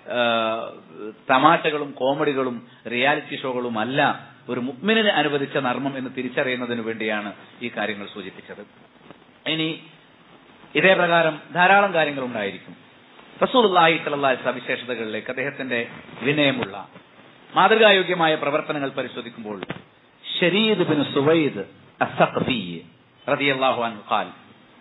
തമാശകളും കോമഡികളും റിയാലിറ്റി ഷോകളും അല്ല ഒരു മുക്മിനിന് അനുവദിച്ച നർമ്മം എന്ന് തിരിച്ചറിയുന്നതിന് വേണ്ടിയാണ് ഈ കാര്യങ്ങൾ സൂചിപ്പിച്ചത് ഇനി ഇതേ പ്രകാരം ധാരാളം കാര്യങ്ങൾ ഉണ്ടായിരിക്കും റസൂലുള്ളാഹി സ്വല്ലല്ലാഹി സവിശേഷതകളിലേക്ക് അദ്ദേഹത്തിന്റെ വിനയമുള്ള മാതൃകായോഗ്യമായ പ്രവർത്തനങ്ങൾ പരിശോധിക്കുമ്പോൾ ഷരീദ് ബിൻ സുവൈദ് അസഖഫി റളിയല്ലാഹു അൻഹു ഖാൽ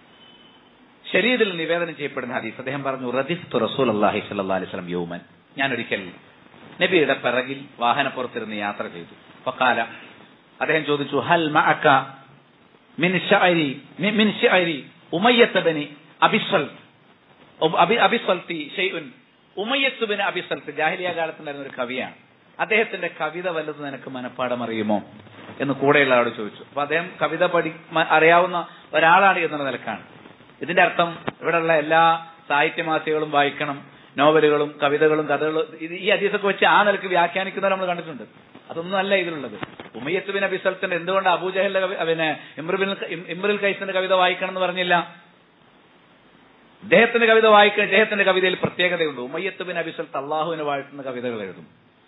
ഷരീദിൽ നിവേദനം ചെയ്യപ്പെടുന്ന ഹദീസ് അദ്ദേഹം പറഞ്ഞു റദിഫ്തു റസൂൽ അള്ളാഹി സല്ലല്ലാഹു അലൈഹി വസല്ലം യൗമൻ ഞാൻ ഒരിക്കൽ നബിയുടെ പിറകിൽ വാഹനപ്പുറത്തിരുന്ന് യാത്ര ചെയ്തു ഫഖാല അദ്ദേഹം ചോദിച്ചു ഹൽ മഅക മിൻ ശഅരി മിൻ ശഅരി ഉമയ്യത്ത് ബനി അബിസൽ അബി അബിസൽത്തി ഷൈഉൻ ഉമയ്യത്ത് ബിൻ അബിസൽത്ത് ജാഹിലിയ കാലത്തുണ്ടായിരുന്ന ഒരു കവിയാണ് അദ്ദേഹത്തിന്റെ കവിത വല്ലതും നിനക്ക് മനപ്പാടം അറിയുമോ എന്ന് കൂടെയുള്ള ആളോട് ചോദിച്ചു അപ്പൊ അദ്ദേഹം കവിത പഠി അറിയാവുന്ന ഒരാളാണ് എന്നുള്ള നിലക്കാണ് ഇതിന്റെ അർത്ഥം ഇവിടെയുള്ള എല്ലാ സാഹിത്യമാസികകളും വായിക്കണം നോവലുകളും കവിതകളും കഥകളും ഇത് ഈ ഹദീസൊക്കെ വെച്ച് ആ നിലക്ക് വ്യാഖ്യാനിക്കുന്നവർ നമ്മൾ കണ്ടിട്ടുണ്ട് അതൊന്നും അല്ല ഇതിലുള്ളത് ഉമയ്യത്ത് ബിൻ അബിസൽത്തിന്റെ എന്തുകൊണ്ട് അബൂജഹലിന്റെ കവി പിന്നെ ഇമ്രുബിൻ ഇമ്രുൽ കൈസിന്റെ കവിത വായിക്കണം എന്ന് പറഞ്ഞില്ല ഇദ്ദേഹത്തിന്റെ കവിത വായിക്കുക ഇദ്ദേഹത്തിന്റെ കവിതയിൽ പ്രത്യേകതയുണ്ട് ഉമയ്യത്ത് ബിൻ അബിസൽത്ത് അള്ളാഹുവിനെ വാഴ്ത്തുന്ന കവിതകൾ എഴുതും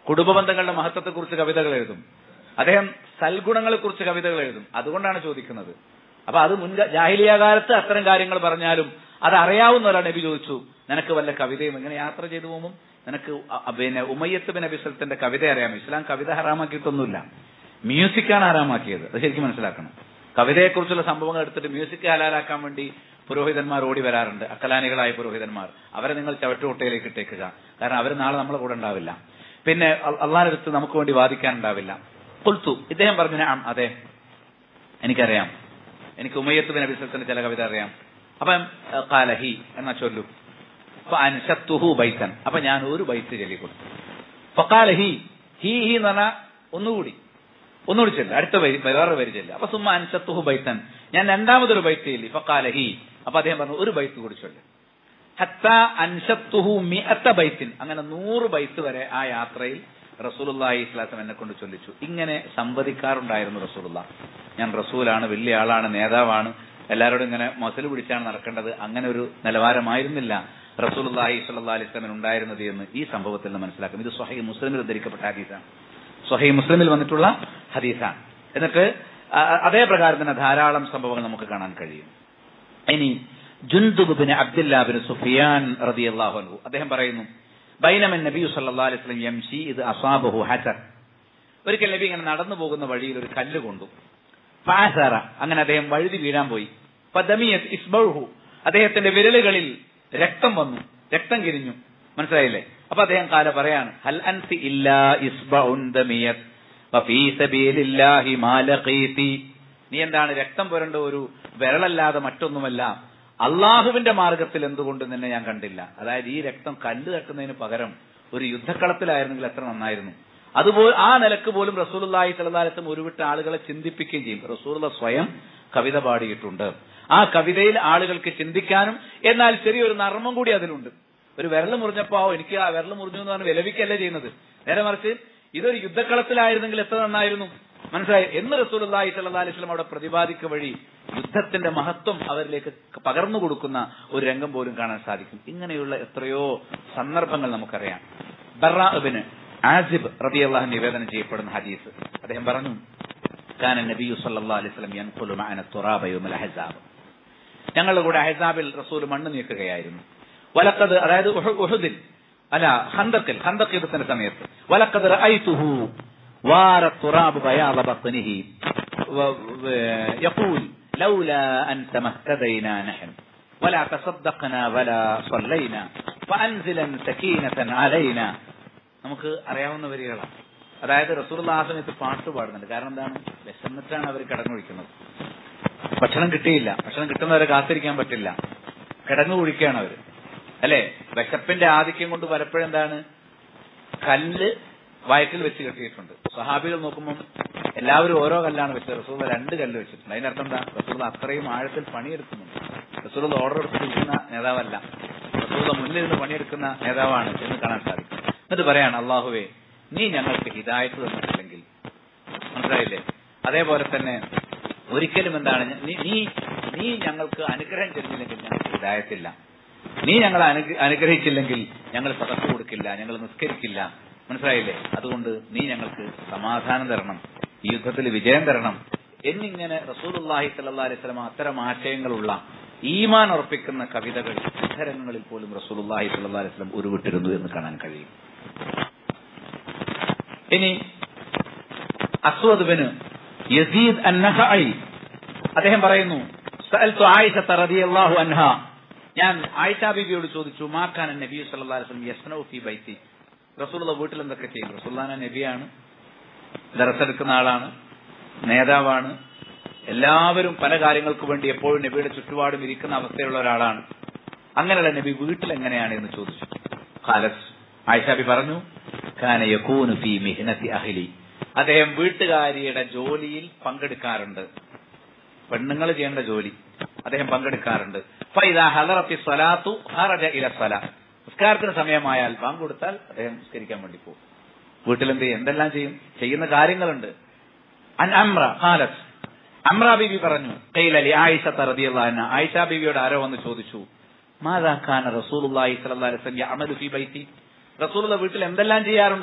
കുടുംബ ബന്ധങ്ങളുടെ മഹത്വത്തെക്കുറിച്ച് കവിതകൾ എഴുതും അദ്ദേഹം സൽഗുണങ്ങളെ കുറിച്ച് കവിതകൾ എഴുതും അതുകൊണ്ടാണ് ചോദിക്കുന്നത് അപ്പൊ അത് മുൻ ജാഹിലിയ കാലത്ത് അത്തരം കാര്യങ്ങൾ പറഞ്ഞാലും അത് അറിയാവുന്ന ഒരാൾ നബി ചോദിച്ചു നിനക്ക് വല്ല കവിതയും ഇങ്ങനെ യാത്ര ചെയ്തു പോകുമ്പോൾ നിനക്ക് അ- അ- പിന്നെ ഉമയ്യത്ത് ബിൻ അബിസലത്തിന്റെ കവിത അറിയാം ഇസ്ലാം കവിത ഹറാമാക്കിയിട്ടൊന്നുമില്ല മ്യൂസിക്കാണ് ഹറാമാക്കിയത് അത് ശരിക്കും മനസ്സിലാക്കണം കവിതയെക്കുറിച്ചുള്ള സംഭവങ്ങൾ എടുത്തിട്ട് മ്യൂസിക് ഹലാലാക്കാൻ വേണ്ടി പുരോഹിതന്മാർ ഓടി വരാറുണ്ട് അക്കലാനികളായ പുരോഹിതന്മാർ അവരെ നിങ്ങൾ ചവറ്റുകൊട്ടയിലേക്ക് ഇട്ടേക്കുക കാരണം അവർ നാളെ നമ്മളെ കൂടെ ഉണ്ടാവില്ല പിന്നെ അള്ളാഹിനടുത്ത് നമുക്ക് വേണ്ടി വാദിക്കാൻ ഉണ്ടാവില്ല കൊൽത്തു ഇദ്ദേഹം പറഞ്ഞു "നഅം, അതെ എനിക്കറിയാം എനിക്ക് ഉമയ്യത്ത് ബിൻ അബിസത്തിന്റെ ചില കവിത അറിയാം അപ്പം അഹ് കാലഹി എന്നാ ചൊല്ലു അപ്പൊ അൻഷത്തുഹു ബൈത്തൻ അപ്പൊ ഞാൻ ഒരു ബൈത്ത് ചൊല്ലി കൊടുത്തു ഫക്കാല ഹി ഹി ഹി എന്ന് പറഞ്ഞാൽ ഒന്നുകൂടി ഒന്നുകൂടി ചെല്ല് അടുത്ത വരി വേറെ വരി ചെല്ല് അപ്പൊ സുമ്മ അൻഷത്തുഹു ബൈത്തൻ ഞാൻ രണ്ടാമതൊരു ബൈത്ത് ചൊല്ലി ഫക്കാല ഹി അപ്പൊ അദ്ദേഹം പറഞ്ഞു ഒരു ബൈത്ത് കൂടി ചൊല്ലു ഹത്ത അൻഷത്തുഹു മിഅത്ത ബൈത്തിൻ അങ്ങനെ നൂറ് ബൈത്ത് വരെ ആ യാത്രയിൽ റസൂലുള്ളാഹി ഇസ്ലാസം എന്നെ കൊണ്ട് ചൊല്ലിച്ചു ഇങ്ങനെ സംവദിക്കാറുണ്ടായിരുന്നു റസൂലുള്ള ഞാൻ റസൂലാണ് വലിയ ആളാണ് നേതാവാണ് എല്ലാവരോടും ഇങ്ങനെ മസിൽ പിടിച്ചാണ് നടക്കേണ്ടത് അങ്ങനെ ഒരു നിലവാരമായിരുന്നില്ല റസൂലുള്ളാഹി സ്വല്ലല്ലാഹി അലൈഹി വസല്ലം ഉണ്ടായിരുന്നത് എന്ന് ഈ സംഭവത്തിൽ നിന്ന് മനസ്സിലാക്കും ഇത് സ്വഹീ മുസ്ലിമിൽ ഉദ്ധരിക്കപ്പെട്ട ഹദീസാണ് സ്വഹീ മുസ്ലിമിൽ വന്നിട്ടുള്ള ഹദീസാണ് എന്നിട്ട് ആ- അതേ പ്രകാരം തന്നെ ധാരാളം സംഭവങ്ങൾ നമുക്ക് കാണാൻ കഴിയും ഇനി ജുന്ദുബിന് അബ്ദുല്ലാബിന് സുഫിയാൻ റളിയല്ലാഹു അൻഹു അദ്ദേഹം പറയുന്നു ബൈനമൻ നബി സല്ലല്ലാഹു അലൈഹി വസല്ലം യംശി ഇത് അസാബഹു ഹസർ ഒരിക്കൽ നബി ഇങ്ങനെ നടന്നു പോകുന്ന വഴിയിൽ ഒരു കല്ല് കൊണ്ടു ഫാസറ അങ്ങനെ അദ്ദേഹം വഴുതി വീഴാൻ പോയി ഫദമിയത് ഇസ്ബഹു അദ്ദേഹത്തിന്റെ വിരലുകളിൽ രക്തം വന്നു രക്തം കിരിഞ്ഞു മനസ്സിലായില്ലേ അപ്പൊ അദ്ദേഹം കാല പറയാണ് ഹൽ അൻസി ഇല്ലാ ഇസ്ബഉൻ ദമിയത് വഫീ സബീലില്ലാഹി മാ ലഖീതി നീ എന്താണ് രക്തം പുരണ്ട ഒരു വിരളല്ലാതെ മറ്റൊന്നുമല്ല അള്ളാഹുവിന്റെ മാർഗത്തിൽ എന്തുകൊണ്ട് നിന്നെ ഞാൻ കണ്ടില്ല അതായത് ഈ രക്തം കല്ല് തട്ടുന്നതിന് പകരം ഒരു യുദ്ധക്കളത്തിലായിരുന്നെങ്കിൽ എത്ര നന്നായിരുന്നു അതുപോലെ ആ നിലക്ക് പോലും റസൂലുള്ളാഹി സ്വല്ലല്ലാഹു ഒരുവിട്ട ആളുകളെ ചിന്തിപ്പിക്കുകയും ചെയ്യും റസൂലുള്ള സ്വയം കവിത പാടിയിട്ടുണ്ട് ആ കവിതയിൽ ആളുകൾക്ക് ചിന്തിക്കാനും എന്നാൽ ചെറിയൊരു നർമ്മം കൂടി അതിലുണ്ട് ഒരു വിരൽ മുറിഞ്ഞപ്പോ "ആ, എനിക്ക് ആ വിരൽ മുറിഞ്ഞു എന്ന് പറഞ്ഞ് വിലപിക്കല്ലേ ചെയ്യുന്നത് നേരെ മറിച്ച് ഇതൊരു യുദ്ധക്കളത്തിലായിരുന്നെങ്കിൽ എത്ര നന്നായിരുന്നു മനസ്സിലായി എന്ന് റസൂലുള്ളാഹി സ്വല്ലല്ലാഹി അലൈഹി വസല്ലം അവിടെ പ്രതിപാദിക്ക വഴി യുദ്ധത്തിന്റെ മഹത്വം അവരിലേക്ക് പകർന്നു കൊടുക്കുന്ന ഒരു രംഗം പോലും കാണാൻ സാധിക്കും ഇങ്ങനെയുള്ള എത്രയോ സന്ദർഭങ്ങൾ നമുക്കറിയാം ബറാബിന് ആസിബ് റളിയല്ലാഹു നിവേദനം ചെയ്യപ്പെടുന്ന ഹദീസ് അദ്ദേഹം പറഞ്ഞു കാന നബിയു സല്ലല്ലാഹു അലൈഹി വസല്ലം യൻഖുലു മഅന തുറാബ യൗമൽ അഹ്സാബ് ഞങ്ങളുടെ കൂടെ അഹസാബിൽ റസൂൽ മണ്ണ് നീക്കുകയായിരുന്നു വലക്കത് അതായത് ഉഹു- ഉഹുദിൽ അല്ല ഹന്തക്കിൽ ഹന്തക്ക് യുദ്ധത്തിന്റെ സമയത്ത് വലക്കത് റഅയ്തുഹു വാര തുറാബ് ബയാദ ബത്നിഹി വ- വ- യഖൂൽ ലൗലാ അൻത മഹ്തദൈനാ നഹൻ ولا تصدقنا ولا صلينا فأنزلا سكينة علينا നമുക്ക് അറിയാവുന്ന വരികളാണ് അതായത് റസൂൽ ആ സമയത്ത് പാട്ട് പാടുന്നുണ്ട് കാരണം എന്താണ് വിശന്നിട്ടാണ് അവർ കിടന്നൊഴിക്കുന്നത് ഭക്ഷണം കിട്ടിയില്ല ഭക്ഷണം കിട്ടുന്നവരെ കാത്തിരിക്കാൻ പറ്റില്ല കിടന്നു കുഴിക്കുകയാണ് അവര് അല്ലെ വിശപ്പിന്റെ ആധിക്യം കൊണ്ട് പലപ്പോഴും എന്താണ് കല്ല് വയറ്റിൽ വെച്ച് കെട്ടിയിട്ടുണ്ട് സഹാബികൾ നോക്കുമ്പോൾ എല്ലാവരും ഓരോ കല്ലാണ് വെച്ചത് റസൂൽ രണ്ട് കല്ല് വെച്ചിട്ടുണ്ട് അതിനർത്ഥം എന്താ റസൂൽ അത്രയും ആഴത്തിൽ പണിയെടുക്കുന്നുണ്ട് റസൂൽ ഓർഡർ എടുത്തിരിക്കുന്ന നേതാവല്ല റസൂൽ മുന്നിലിരുന്ന് പണിയെടുക്കുന്ന നേതാവാണ് എന്ന് കാണാൻ സാധിക്കും എന്നിട്ട് പറയാണ് അള്ളാഹുവേ നീ ഞങ്ങൾക്ക് ഹിദായത്ത് തന്നിട്ടില്ലെങ്കിൽ മനസ്സിലായില്ലേ അതേപോലെ തന്നെ ഒരിക്കലും എന്താണ് നീ നീ നീ ഞങ്ങൾക്ക് അനുഗ്രഹം തരുന്നില്ലെങ്കിൽ ഞങ്ങൾക്ക് ഹിദായത്തില്ല നീ ഞങ്ങളെ അനുഗ്ര- അനുഗ്രഹിച്ചില്ലെങ്കിൽ ഞങ്ങൾ സദസ് കൊടുക്കില്ല ഞങ്ങൾ നിസ്കരിക്കില്ല മനസ്സിലായില്ലേ അതുകൊണ്ട് നീ ഞങ്ങൾക്ക് സമാധാനം തരണം ഈ യുദ്ധത്തിൽ വിജയം തരണം എന്നിങ്ങനെ റസൂലുള്ളാഹി സ്വല്ലല്ലാഹി അലൈഹി വസല്ലം അത്തരം ആശയങ്ങളുള്ള ഈമാൻ ഉറപ്പിക്കുന്ന കവിതകൾ യുദ്ധരംഗങ്ങളിൽ പോലും റസൂലുള്ളാഹി സ്വല്ലല്ലാഹി അലൈഹി വസല്ലം ഉരുവിട്ടിരുന്നു എന്ന് കാണാൻ കഴിയും ഇനി അസ്വദ് ബിന് യസീദ് അന്നഹഇ അദ്ദേഹം പറയുന്നു സഅൽതു ആയിഷ റളിയല്ലാഹു അൻഹ ഞാൻ ആയിഷ ബീവിയോട് ചോദിച്ചു മാക്കാൻ നബി സല്ലല്ലാഹു അലൈഹി വസല്ലം യസ്നഉ ഫീ ബൈത്തി റസൂലുള്ള വീട്ടിൽ എന്തൊക്കെ ചെയ്യും റസൂലുള്ളാഹി നബിയാണ് ദറസെടുക്കുന്ന ആളാണ് നേതാവാണ് എല്ലാവരും പല കാര്യങ്ങൾക്ക് വേണ്ടി എപ്പോഴും നബിയുടെ ചുറ്റുപാടും ഇരിക്കുന്ന അവസ്ഥയുള്ള ഒരാളാണ് അങ്ങനെയുള്ള നബി വീട്ടിൽ എങ്ങനെയാണ് എന്ന് ചോദിച്ചു ഖാലസ് ആയിഷാബി പറഞ്ഞു കാന യകൂനു ഫീ മിഹ്നത്തി അഹ്ലി അദ്ദേഹം വീട്ടുകാരിയുടെ ജോലിയിൽ പങ്കെടുക്കാറുണ്ട് പെണ്ണുങ്ങൾ ചെയ്യേണ്ട ജോലി അദ്ദേഹം പങ്കെടുക്കാറുണ്ട് ഫൈദാ ഹലറത്തി സ്വലാത്തു ഹറജ ഇല സ്വല നിസ്കാരത്തിന് സമയമായാൽ ബാങ്ക് കൊടുത്താൽ അദ്ദേഹം നിസ്കരിക്കാൻ വേണ്ടി പോകും വീട്ടിലെന്ത് ചെയ്യും എന്തെല്ലാം ചെയ്യും ചെയ്യുന്ന കാര്യങ്ങളുണ്ട് അൻ അമ്ര ഖാലത്ത് അമ്ര ബീബി പറഞ്ഞു കൈലലി ആയിഷ റളിയല്ലാഹു ആയിഷ ബീവിയോട് ആരോ വന്ന് ചോദിച്ചു മാതാ ഖാന റസൂലുള്ളാഹി സ്വല്ലല്ലാഹു അലൈഹി വസല്ലം യഅമലു ഫീ ബൈത്തി റസൂലുള്ള വീട്ടിൽ എന്തെല്ലാം ചെയ്യാറുണ്ട്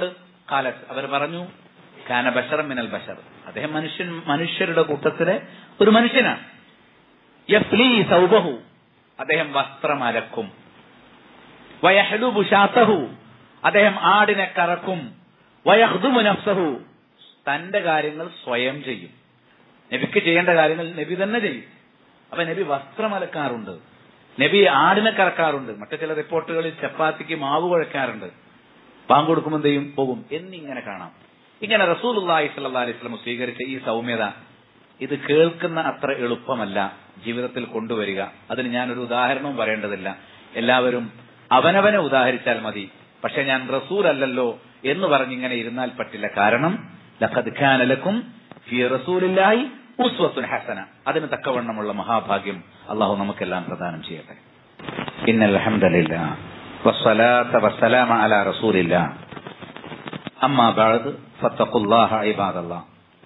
കാലത്ത് അവർ പറഞ്ഞു കാന ബഷറം മിനൽ ബഷർ അദ്ദേഹം മനുഷ്യൻ മനുഷ്യരുടെ കൂട്ടത്തിലെ ഒരു മനുഷ്യനാണ് യഫ്ലി സൗബഹു അദ്ദേഹം വസ്ത്രം അലക്കും വയഹ്ലുബു ഷാത്തഹു അദ്ദേഹം ആടിനെ കറക്കും വയഹ്ദുമു നഫ്സഹു തന്റെ കാര്യങ്ങൾ സ്വയം ചെയ്യും നബിക്ക് ചെയ്യേണ്ട കാര്യങ്ങൾ നബി തന്നെ ചെയ്യും അപ്പൊ നബി വസ്ത്രം അലക്കാറുണ്ട് നബി ആടിനെ കറക്കാറുണ്ട് മറ്റു ചില റിപ്പോർട്ടുകളിൽ ചപ്പാത്തിക്ക് മാവ് കുഴക്കാറുണ്ട് പാമ്പ് കൊടുക്കുമ്പോൾ എന്ത് ചെയ്യും പോകും എന്നിങ്ങനെ കാണാം ഇങ്ങനെ റസൂൽ അള്ളാഹി സല്ലാ അലൈഹി സ്വലം സ്വീകരിച്ച ഈ സൗമ്യത ഇത് കേൾക്കുന്ന അത്ര എളുപ്പമല്ല ജീവിതത്തിൽ കൊണ്ടുവരിക അതിന് ഞാനൊരു ഉദാഹരണവും പറയേണ്ടതില്ല എല്ലാവരും അവനവനെ ഉദാഹരിച്ചാൽ മതി പക്ഷെ ഞാൻ റസൂൽ അല്ലല്ലോ എന്ന് പറഞ്ഞിങ്ങനെ ഇരുന്നാൽ പറ്റില്ല കാരണം ലഖദ് ഖാന ലക്കും ഫി റസൂലില്ലാഹി ഉസ്വത്തുൻ ഹസന അതിന് തക്കവണ്ണമുള്ള മഹാഭാഗ്യം അള്ളാഹു നമുക്കെല്ലാം പ്രദാനം ചെയ്യട്ടെ ഇന്നൽ ഹംദലില്ലാ വസ്സലാത്ത വസ്സലാമ അലാ റസൂലില്ലാ അമ്മാ ബഅദ് ഫത്തഖുല്ലാഹ ഇബാദല്ലാഹ്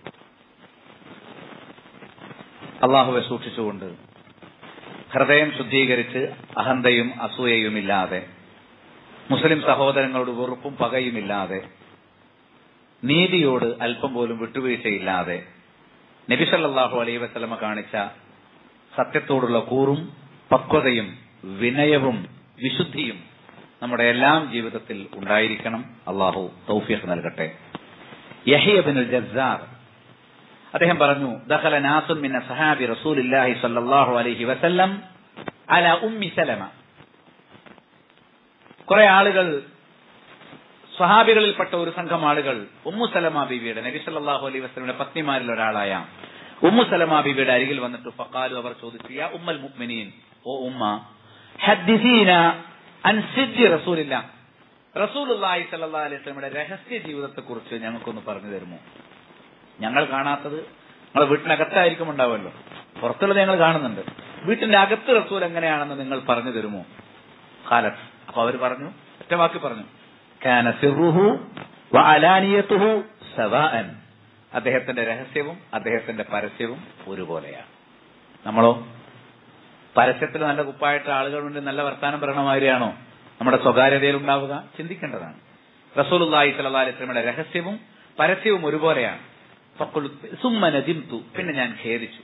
അള്ളാഹുവെ സൂക്ഷിച്ചുകൊണ്ട് ഹൃദയം ശുദ്ധീകരിച്ച് അഹന്തയും അസൂയയുമില്ലാതെ മുസ്ലിം സഹോദരങ്ങളോട് വെറുപ്പും പകയുമില്ലാതെ നീതിയോട് അല്പം പോലും വിട്ടുവീഴ്ചയില്ലാതെ നബിസല്ലാഹു അലൈ വസ്ലമ കാണിച്ച സത്യത്തോടുള്ള കൂറും പക്വതയും വിനയവും വിശുദ്ധിയും നമ്മുടെ എല്ലാം ജീവിതത്തിൽ ഉണ്ടായിരിക്കണം അള്ളാഹു തൗഫീഖ് നൽകട്ടെ യഹിയബിനുൽ ജസാർ അദ്ദേഹം പറഞ്ഞു ദഖല നാസുൻ മിന സഹാബി റസൂലില്ലാഹി സ്വല്ലല്ലാഹു അലൈഹി വസല്ലം അല ഉമ്മി സലമ കുറെ ആളുകൾ സ്വഹാബികളിൽപ്പെട്ട ഒരു സംഘം ആളുകൾ ഉമ്മു സലമ ബീവിയുടെ നബി സല്ലല്ലാഹു അലൈഹി വസല്ലമയുടെ പത്നിമാരിൽ ഒരാളായ ഉമ്മു സലമ ബീവിയുടെ അരികിൽ വന്നിട്ട് ഫഖാലു അവർ ചോദിച്ചു യാ ഉമ്മൽ മുഅ്മിനീൻ ഓ ഉമ്മ ഹദ്ദിസീന അൻ സിദ്ദി റസൂലില്ല റസൂലുള്ളാഹി സ്വല്ലല്ലാഹു അലൈഹി വസല്ലമയുടെ രഹസ്യ ജീവിതത്തെക്കുറിച്ച് ഞങ്ങൾക്കൊന്ന് പറഞ്ഞു തരുമോ ഞങ്ങൾ കാണാത്തത് നിങ്ങളെ വീട്ടിനകത്തായിരിക്കും ഉണ്ടാവുമല്ലോ പുറത്തുള്ളത് ഞങ്ങൾ കാണുന്നുണ്ട് വീട്ടിന്റെ അകത്ത് റസൂൽ എങ്ങനെയാണെന്ന് നിങ്ങൾ പറഞ്ഞു തരുമോ കാലത്ത് അപ്പൊ അവർ പറഞ്ഞു ഒറ്റ വാക്ക് പറഞ്ഞു കാന സിറുഹു വഅലാനിയതുഹു സവാഅൻ അദ്ദേഹത്തിന്റെ രഹസ്യവും അദ്ദേഹത്തിന്റെ പരസ്യവും ഒരുപോലെയാണ് നമ്മളോ പരസ്യത്തിൽ നല്ല കുപ്പായിട്ട് ആളുകൾ മുന്നിൽ നല്ല വർത്താനം പറയണ മാതിരിയാണോ നമ്മുടെ സ്വകാര്യതയിൽ ഉണ്ടാവുക ചിന്തിക്കേണ്ടതാണ് റസൂലുള്ളാഹി സ്വല്ലല്ലാഹി അലൈഹി വസല്ലമയുടെ രഹസ്യവും പരസ്യവും ഒരുപോലെയാണ് ഫഖുൽതു സുമ്മ നദിംതു പിന്നെ ഞാൻ ഖേദിച്ചു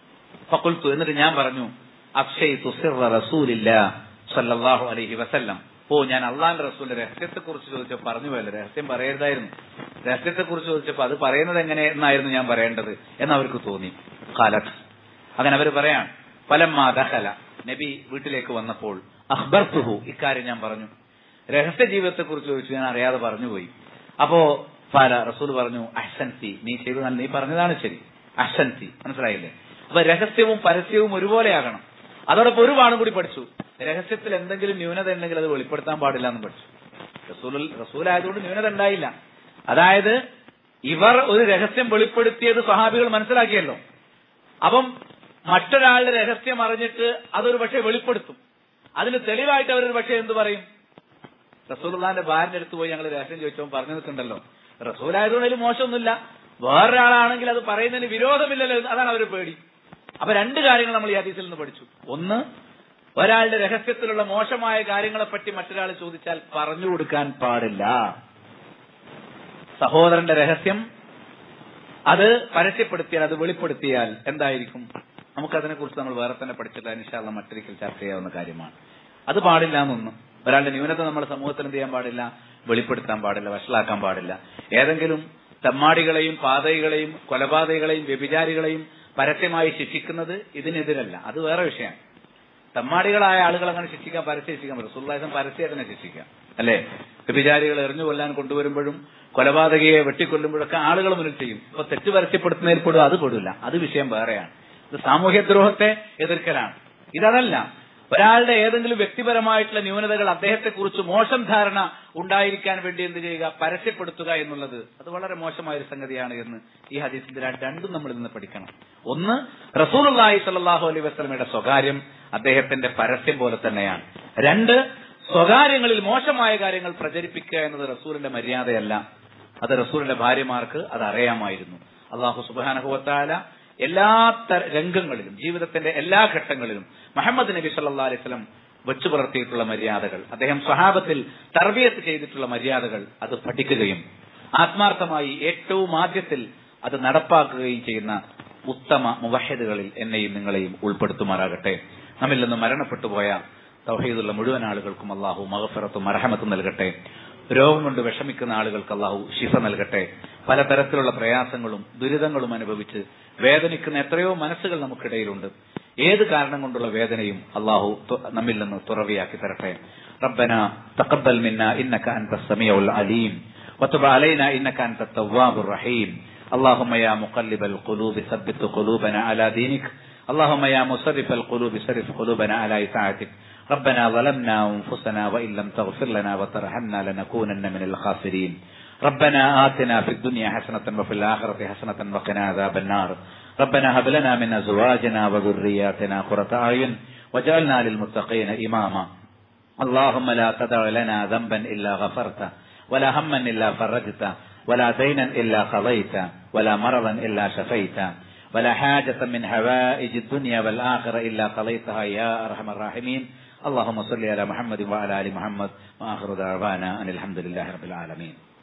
ഫഖുൽതു എന്നിട്ട് ഞാൻ പറഞ്ഞു അക്ഷയ്തു സിർറ റസൂലില്ലാ സല്ലല്ലാഹു അലൈഹി വസല്ലം ഓ ഞാൻ അള്ളാന്റെ റസൂലിന്റെ രഹസ്യത്തെ കുറിച്ച് ചോദിച്ചപ്പോൾ പറഞ്ഞു പോയല്ലോ രഹസ്യം പറയരുതായിരുന്നു രഹസ്യത്തെ കുറിച്ച് ചോദിച്ചപ്പോൾ അത് പറയുന്നത് എങ്ങനെ എന്നായിരുന്നു ഞാൻ പറയേണ്ടത് എന്ന് അവർക്ക് തോന്നി കാലത്ത് അങ്ങനെ അവർ പറയാൻ ഫലമ്മാ ദഹല നബി വീട്ടിലേക്ക് വന്നപ്പോൾ അഖ്ബർത്തുഹു ഇക്കാര്യം ഞാൻ പറഞ്ഞു രഹസ്യ ജീവിതത്തെ കുറിച്ച് ചോദിച്ചു ഞാൻ അറിയാതെ പറഞ്ഞുപോയി അപ്പോ ഫാല റസൂൽ പറഞ്ഞു അഹ്സൻസി നീ ചെയ്തു നല്ല നീ പറഞ്ഞതാണ് ശരി അഹ്സൻസി മനസ്സിലായില്ലേ അപ്പൊ രഹസ്യവും പരസ്യവും ഒരുപോലെയാകണം അതോടൊപ്പം ഒരു പാഠം കൂടി പഠിച്ചു രഹസ്യത്തിൽ എന്തെങ്കിലും ന്യൂനത ഉണ്ടെങ്കിൽ അത് വെളിപ്പെടുത്താൻ പാടില്ല എന്ന് പഠിച്ചു റസൂൽ റസൂലായതുകൊണ്ട് ന്യൂനത ഉണ്ടായില്ല അതായത് ഇവർ ഒരു രഹസ്യം വെളിപ്പെടുത്തിയത് സഹാബികൾ മനസ്സിലാക്കിയല്ലോ അപ്പം മറ്റൊരാളുടെ രഹസ്യം അറിഞ്ഞിട്ട് അതൊരു പക്ഷേ വെളിപ്പെടുത്തും അതിന് തെളിവായിട്ട് അവരൊരു പക്ഷേ എന്ത് പറയും റസൂൽന്റെ ഭാര്യന്റെ അടുത്ത് പോയി ഞങ്ങൾ രഹസ്യം ചോദിച്ചപ്പോൾ പറഞ്ഞു നിൽക്കണ്ടല്ലോ റസൂലായതുകൊണ്ട് അതിൽ മോശമൊന്നുമില്ല വേറൊരാളാണെങ്കിൽ അത് പറയുന്നതിന് വിരോധമില്ലല്ലോ അതാണ് അവർ പേടി അപ്പൊ രണ്ട് കാര്യങ്ങൾ നമ്മൾ ഈ ഹദീസിൽ നിന്ന് പഠിച്ചു ഒന്ന് ഒരാളുടെ രഹസ്യത്തിലുള്ള മോശമായ കാര്യങ്ങളെപ്പറ്റി മറ്റൊരാൾ ചോദിച്ചാൽ പറഞ്ഞു കൊടുക്കാൻ പാടില്ല സഹോദരന്റെ രഹസ്യം അത് പരസ്യപ്പെടുത്തിയാൽ അത് വെളിപ്പെടുത്തിയാൽ എന്തായിരിക്കും നമുക്കതിനെ കുറിച്ച് നമ്മൾ വേറെ തന്നെ പഠിച്ചിട്ട് അനുഷാള്ള മറ്റൊരിക്കൽ ചർച്ച ചെയ്യാവുന്ന കാര്യമാണ് അത് പാടില്ല എന്നൊന്നും ഒരാളുടെ ന്യൂനത നമ്മുടെ സമൂഹത്തിൽ എന്ത് ചെയ്യാൻ പാടില്ല വെളിപ്പെടുത്താൻ പാടില്ല വഷളാക്കാൻ പാടില്ല ഏതെങ്കിലും തെമ്മാടികളെയും പാതകളെയും കൊലപാതകളെയും വ്യഭിചാരികളെയും പരസ്യമായി ശിക്ഷിക്കുന്നത് ഇതിനെതിരല്ല അത് വേറെ വിഷയമാണ് തെമ്മാടികളായ ആളുകൾ അങ്ങനെ ശിക്ഷിക്കാൻ പരസ്യം ശിക്ഷിക്കാൻ പറ്റും സുല്ലാസം പരസ്യം തന്നെ ശിക്ഷിക്കാം അല്ലെ വ്യഭിചാരികൾ എറിഞ്ഞു കൊല്ലാൻ കൊണ്ടുവരുമ്പോഴും കൊലപാതകയെ വെട്ടിക്കൊല്ലുമ്പോഴൊക്കെ ആളുകൾ മുന്നിൽ ചെയ്യും അപ്പൊ തെറ്റ് പരസ്യപ്പെടുത്തുന്നതിൽ പെടും അത് പെടില്ല അത് വിഷയം വേറെയാണ് ഇത് സാമൂഹ്യദ്രോഹത്തെ എതിർക്കലാണ് ഇതല്ല ഒരാളുടെ ഏതെങ്കിലും വ്യക്തിപരമായിട്ടുള്ള ന്യൂനതകൾ അദ്ദേഹത്തെക്കുറിച്ച് മോശം ധാരണ ഉണ്ടായിരിക്കാൻ വേണ്ടി എന്ത് ചെയ്യുക പരസ്യപ്പെടുത്തുക എന്നുള്ളത് അത് വളരെ മോശമായ ഒരു സംഗതിയാണ് എന്ന് ഈ ഹദീസിന്റെ രണ്ടും നമ്മൾ ഇന്ന് പഠിക്കണം ഒന്ന് റസൂലുള്ളാഹി സ്വല്ലല്ലാഹു അലൈഹി വസല്ലമയുടെ സ്വകാര്യം അദ്ദേഹത്തിന്റെ പരസ്യം പോലെ തന്നെയാണ് രണ്ട് സ്വകാര്യങ്ങളിൽ മോശമായ കാര്യങ്ങൾ പ്രചരിപ്പിക്കുക എന്നത് റസൂലിന്റെ മര്യാദയല്ല അത് റസൂലിന്റെ ഭാര്യമാർക്ക് അത് അറിയാമായിരുന്നു അള്ളാഹു സുബാനഹുവത്താല എല്ലാ തര- രംഗങ്ങളിലും ജീവിതത്തിന്റെ എല്ലാ ഘട്ടങ്ങളിലും മുഹമ്മദ് നബി സല്ലാ അലൈഹി സ്വലം വെച്ചു പുലർത്തിയിട്ടുള്ള മര്യാദകൾ അദ്ദേഹം സ്വഹാബത്തിൽ തർബിയത്ത് ചെയ്തിട്ടുള്ള മര്യാദകൾ അത് പഠിക്കുകയും ആത്മാർത്ഥമായി ഏറ്റവും ആദ്യത്തിൽ അത് നടപ്പാക്കുകയും ചെയ്യുന്ന ഉത്തമ മുവഹദുകളിൽ എന്നെയും നിങ്ങളെയും ഉൾപ്പെടുത്തുമാറാകട്ടെ നമ്മിൽ നിന്ന് മരണപ്പെട്ടു പോയ തൗഹീദുള്ള മുഴുവൻ ആളുകൾക്കും അള്ളാഹു മഹഫറത്തും മർഹമത്തും നൽകട്ടെ രോഗം കൊണ്ട് വിഷമിക്കുന്ന ആളുകൾക്ക് അള്ളാഹു ശിഫ നൽകട്ടെ പലതരത്തിലുള്ള പ്രയാസങ്ങളും ദുരിതങ്ങളും അനുഭവിച്ച് വേദനിക്കുന്ന എത്രയോ മനസ്സുകൾ നമുക്കിടയിലുണ്ട് ഏത് കാരണം കൊണ്ടുള്ള വേദനയും അള്ളാഹു നമ്മിൽ നിന്ന് തുറവിയാക്കി തരട്ടെ ربنا تقبل منا انك انت السميع العليم وتب علينا انك انت التواب الرحيم اللهم يا مقلب القلوب ثبت قلوبنا على دينك اللهم يا مصرف القلوب صرف قلوبنا على اطاعتك ربنا ظلمنا انفسنا وان لم تغفر لنا وترحمنا لنكونن من الخاسرين ربنا آتنا في الدنيا حسنة وفي الآخرة حسنة وقنا عذاب النار ربنا هب لنا من أزواجنا وذرياتنا قرة أعين وجعلنا للمتقين إماما اللهم لا تدع لنا ذنبا إلا غفرته ولا هما إلا فرجته ولا دينا إلا قضيته ولا مرضا إلا شفيته ولا حاجة من حوائج الدنيا والآخرة إلا قضيتها يا أرحم الراحمين اللهم صل على محمد وعلى آل محمد وآخر دعوانا أن الحمد لله رب العالمين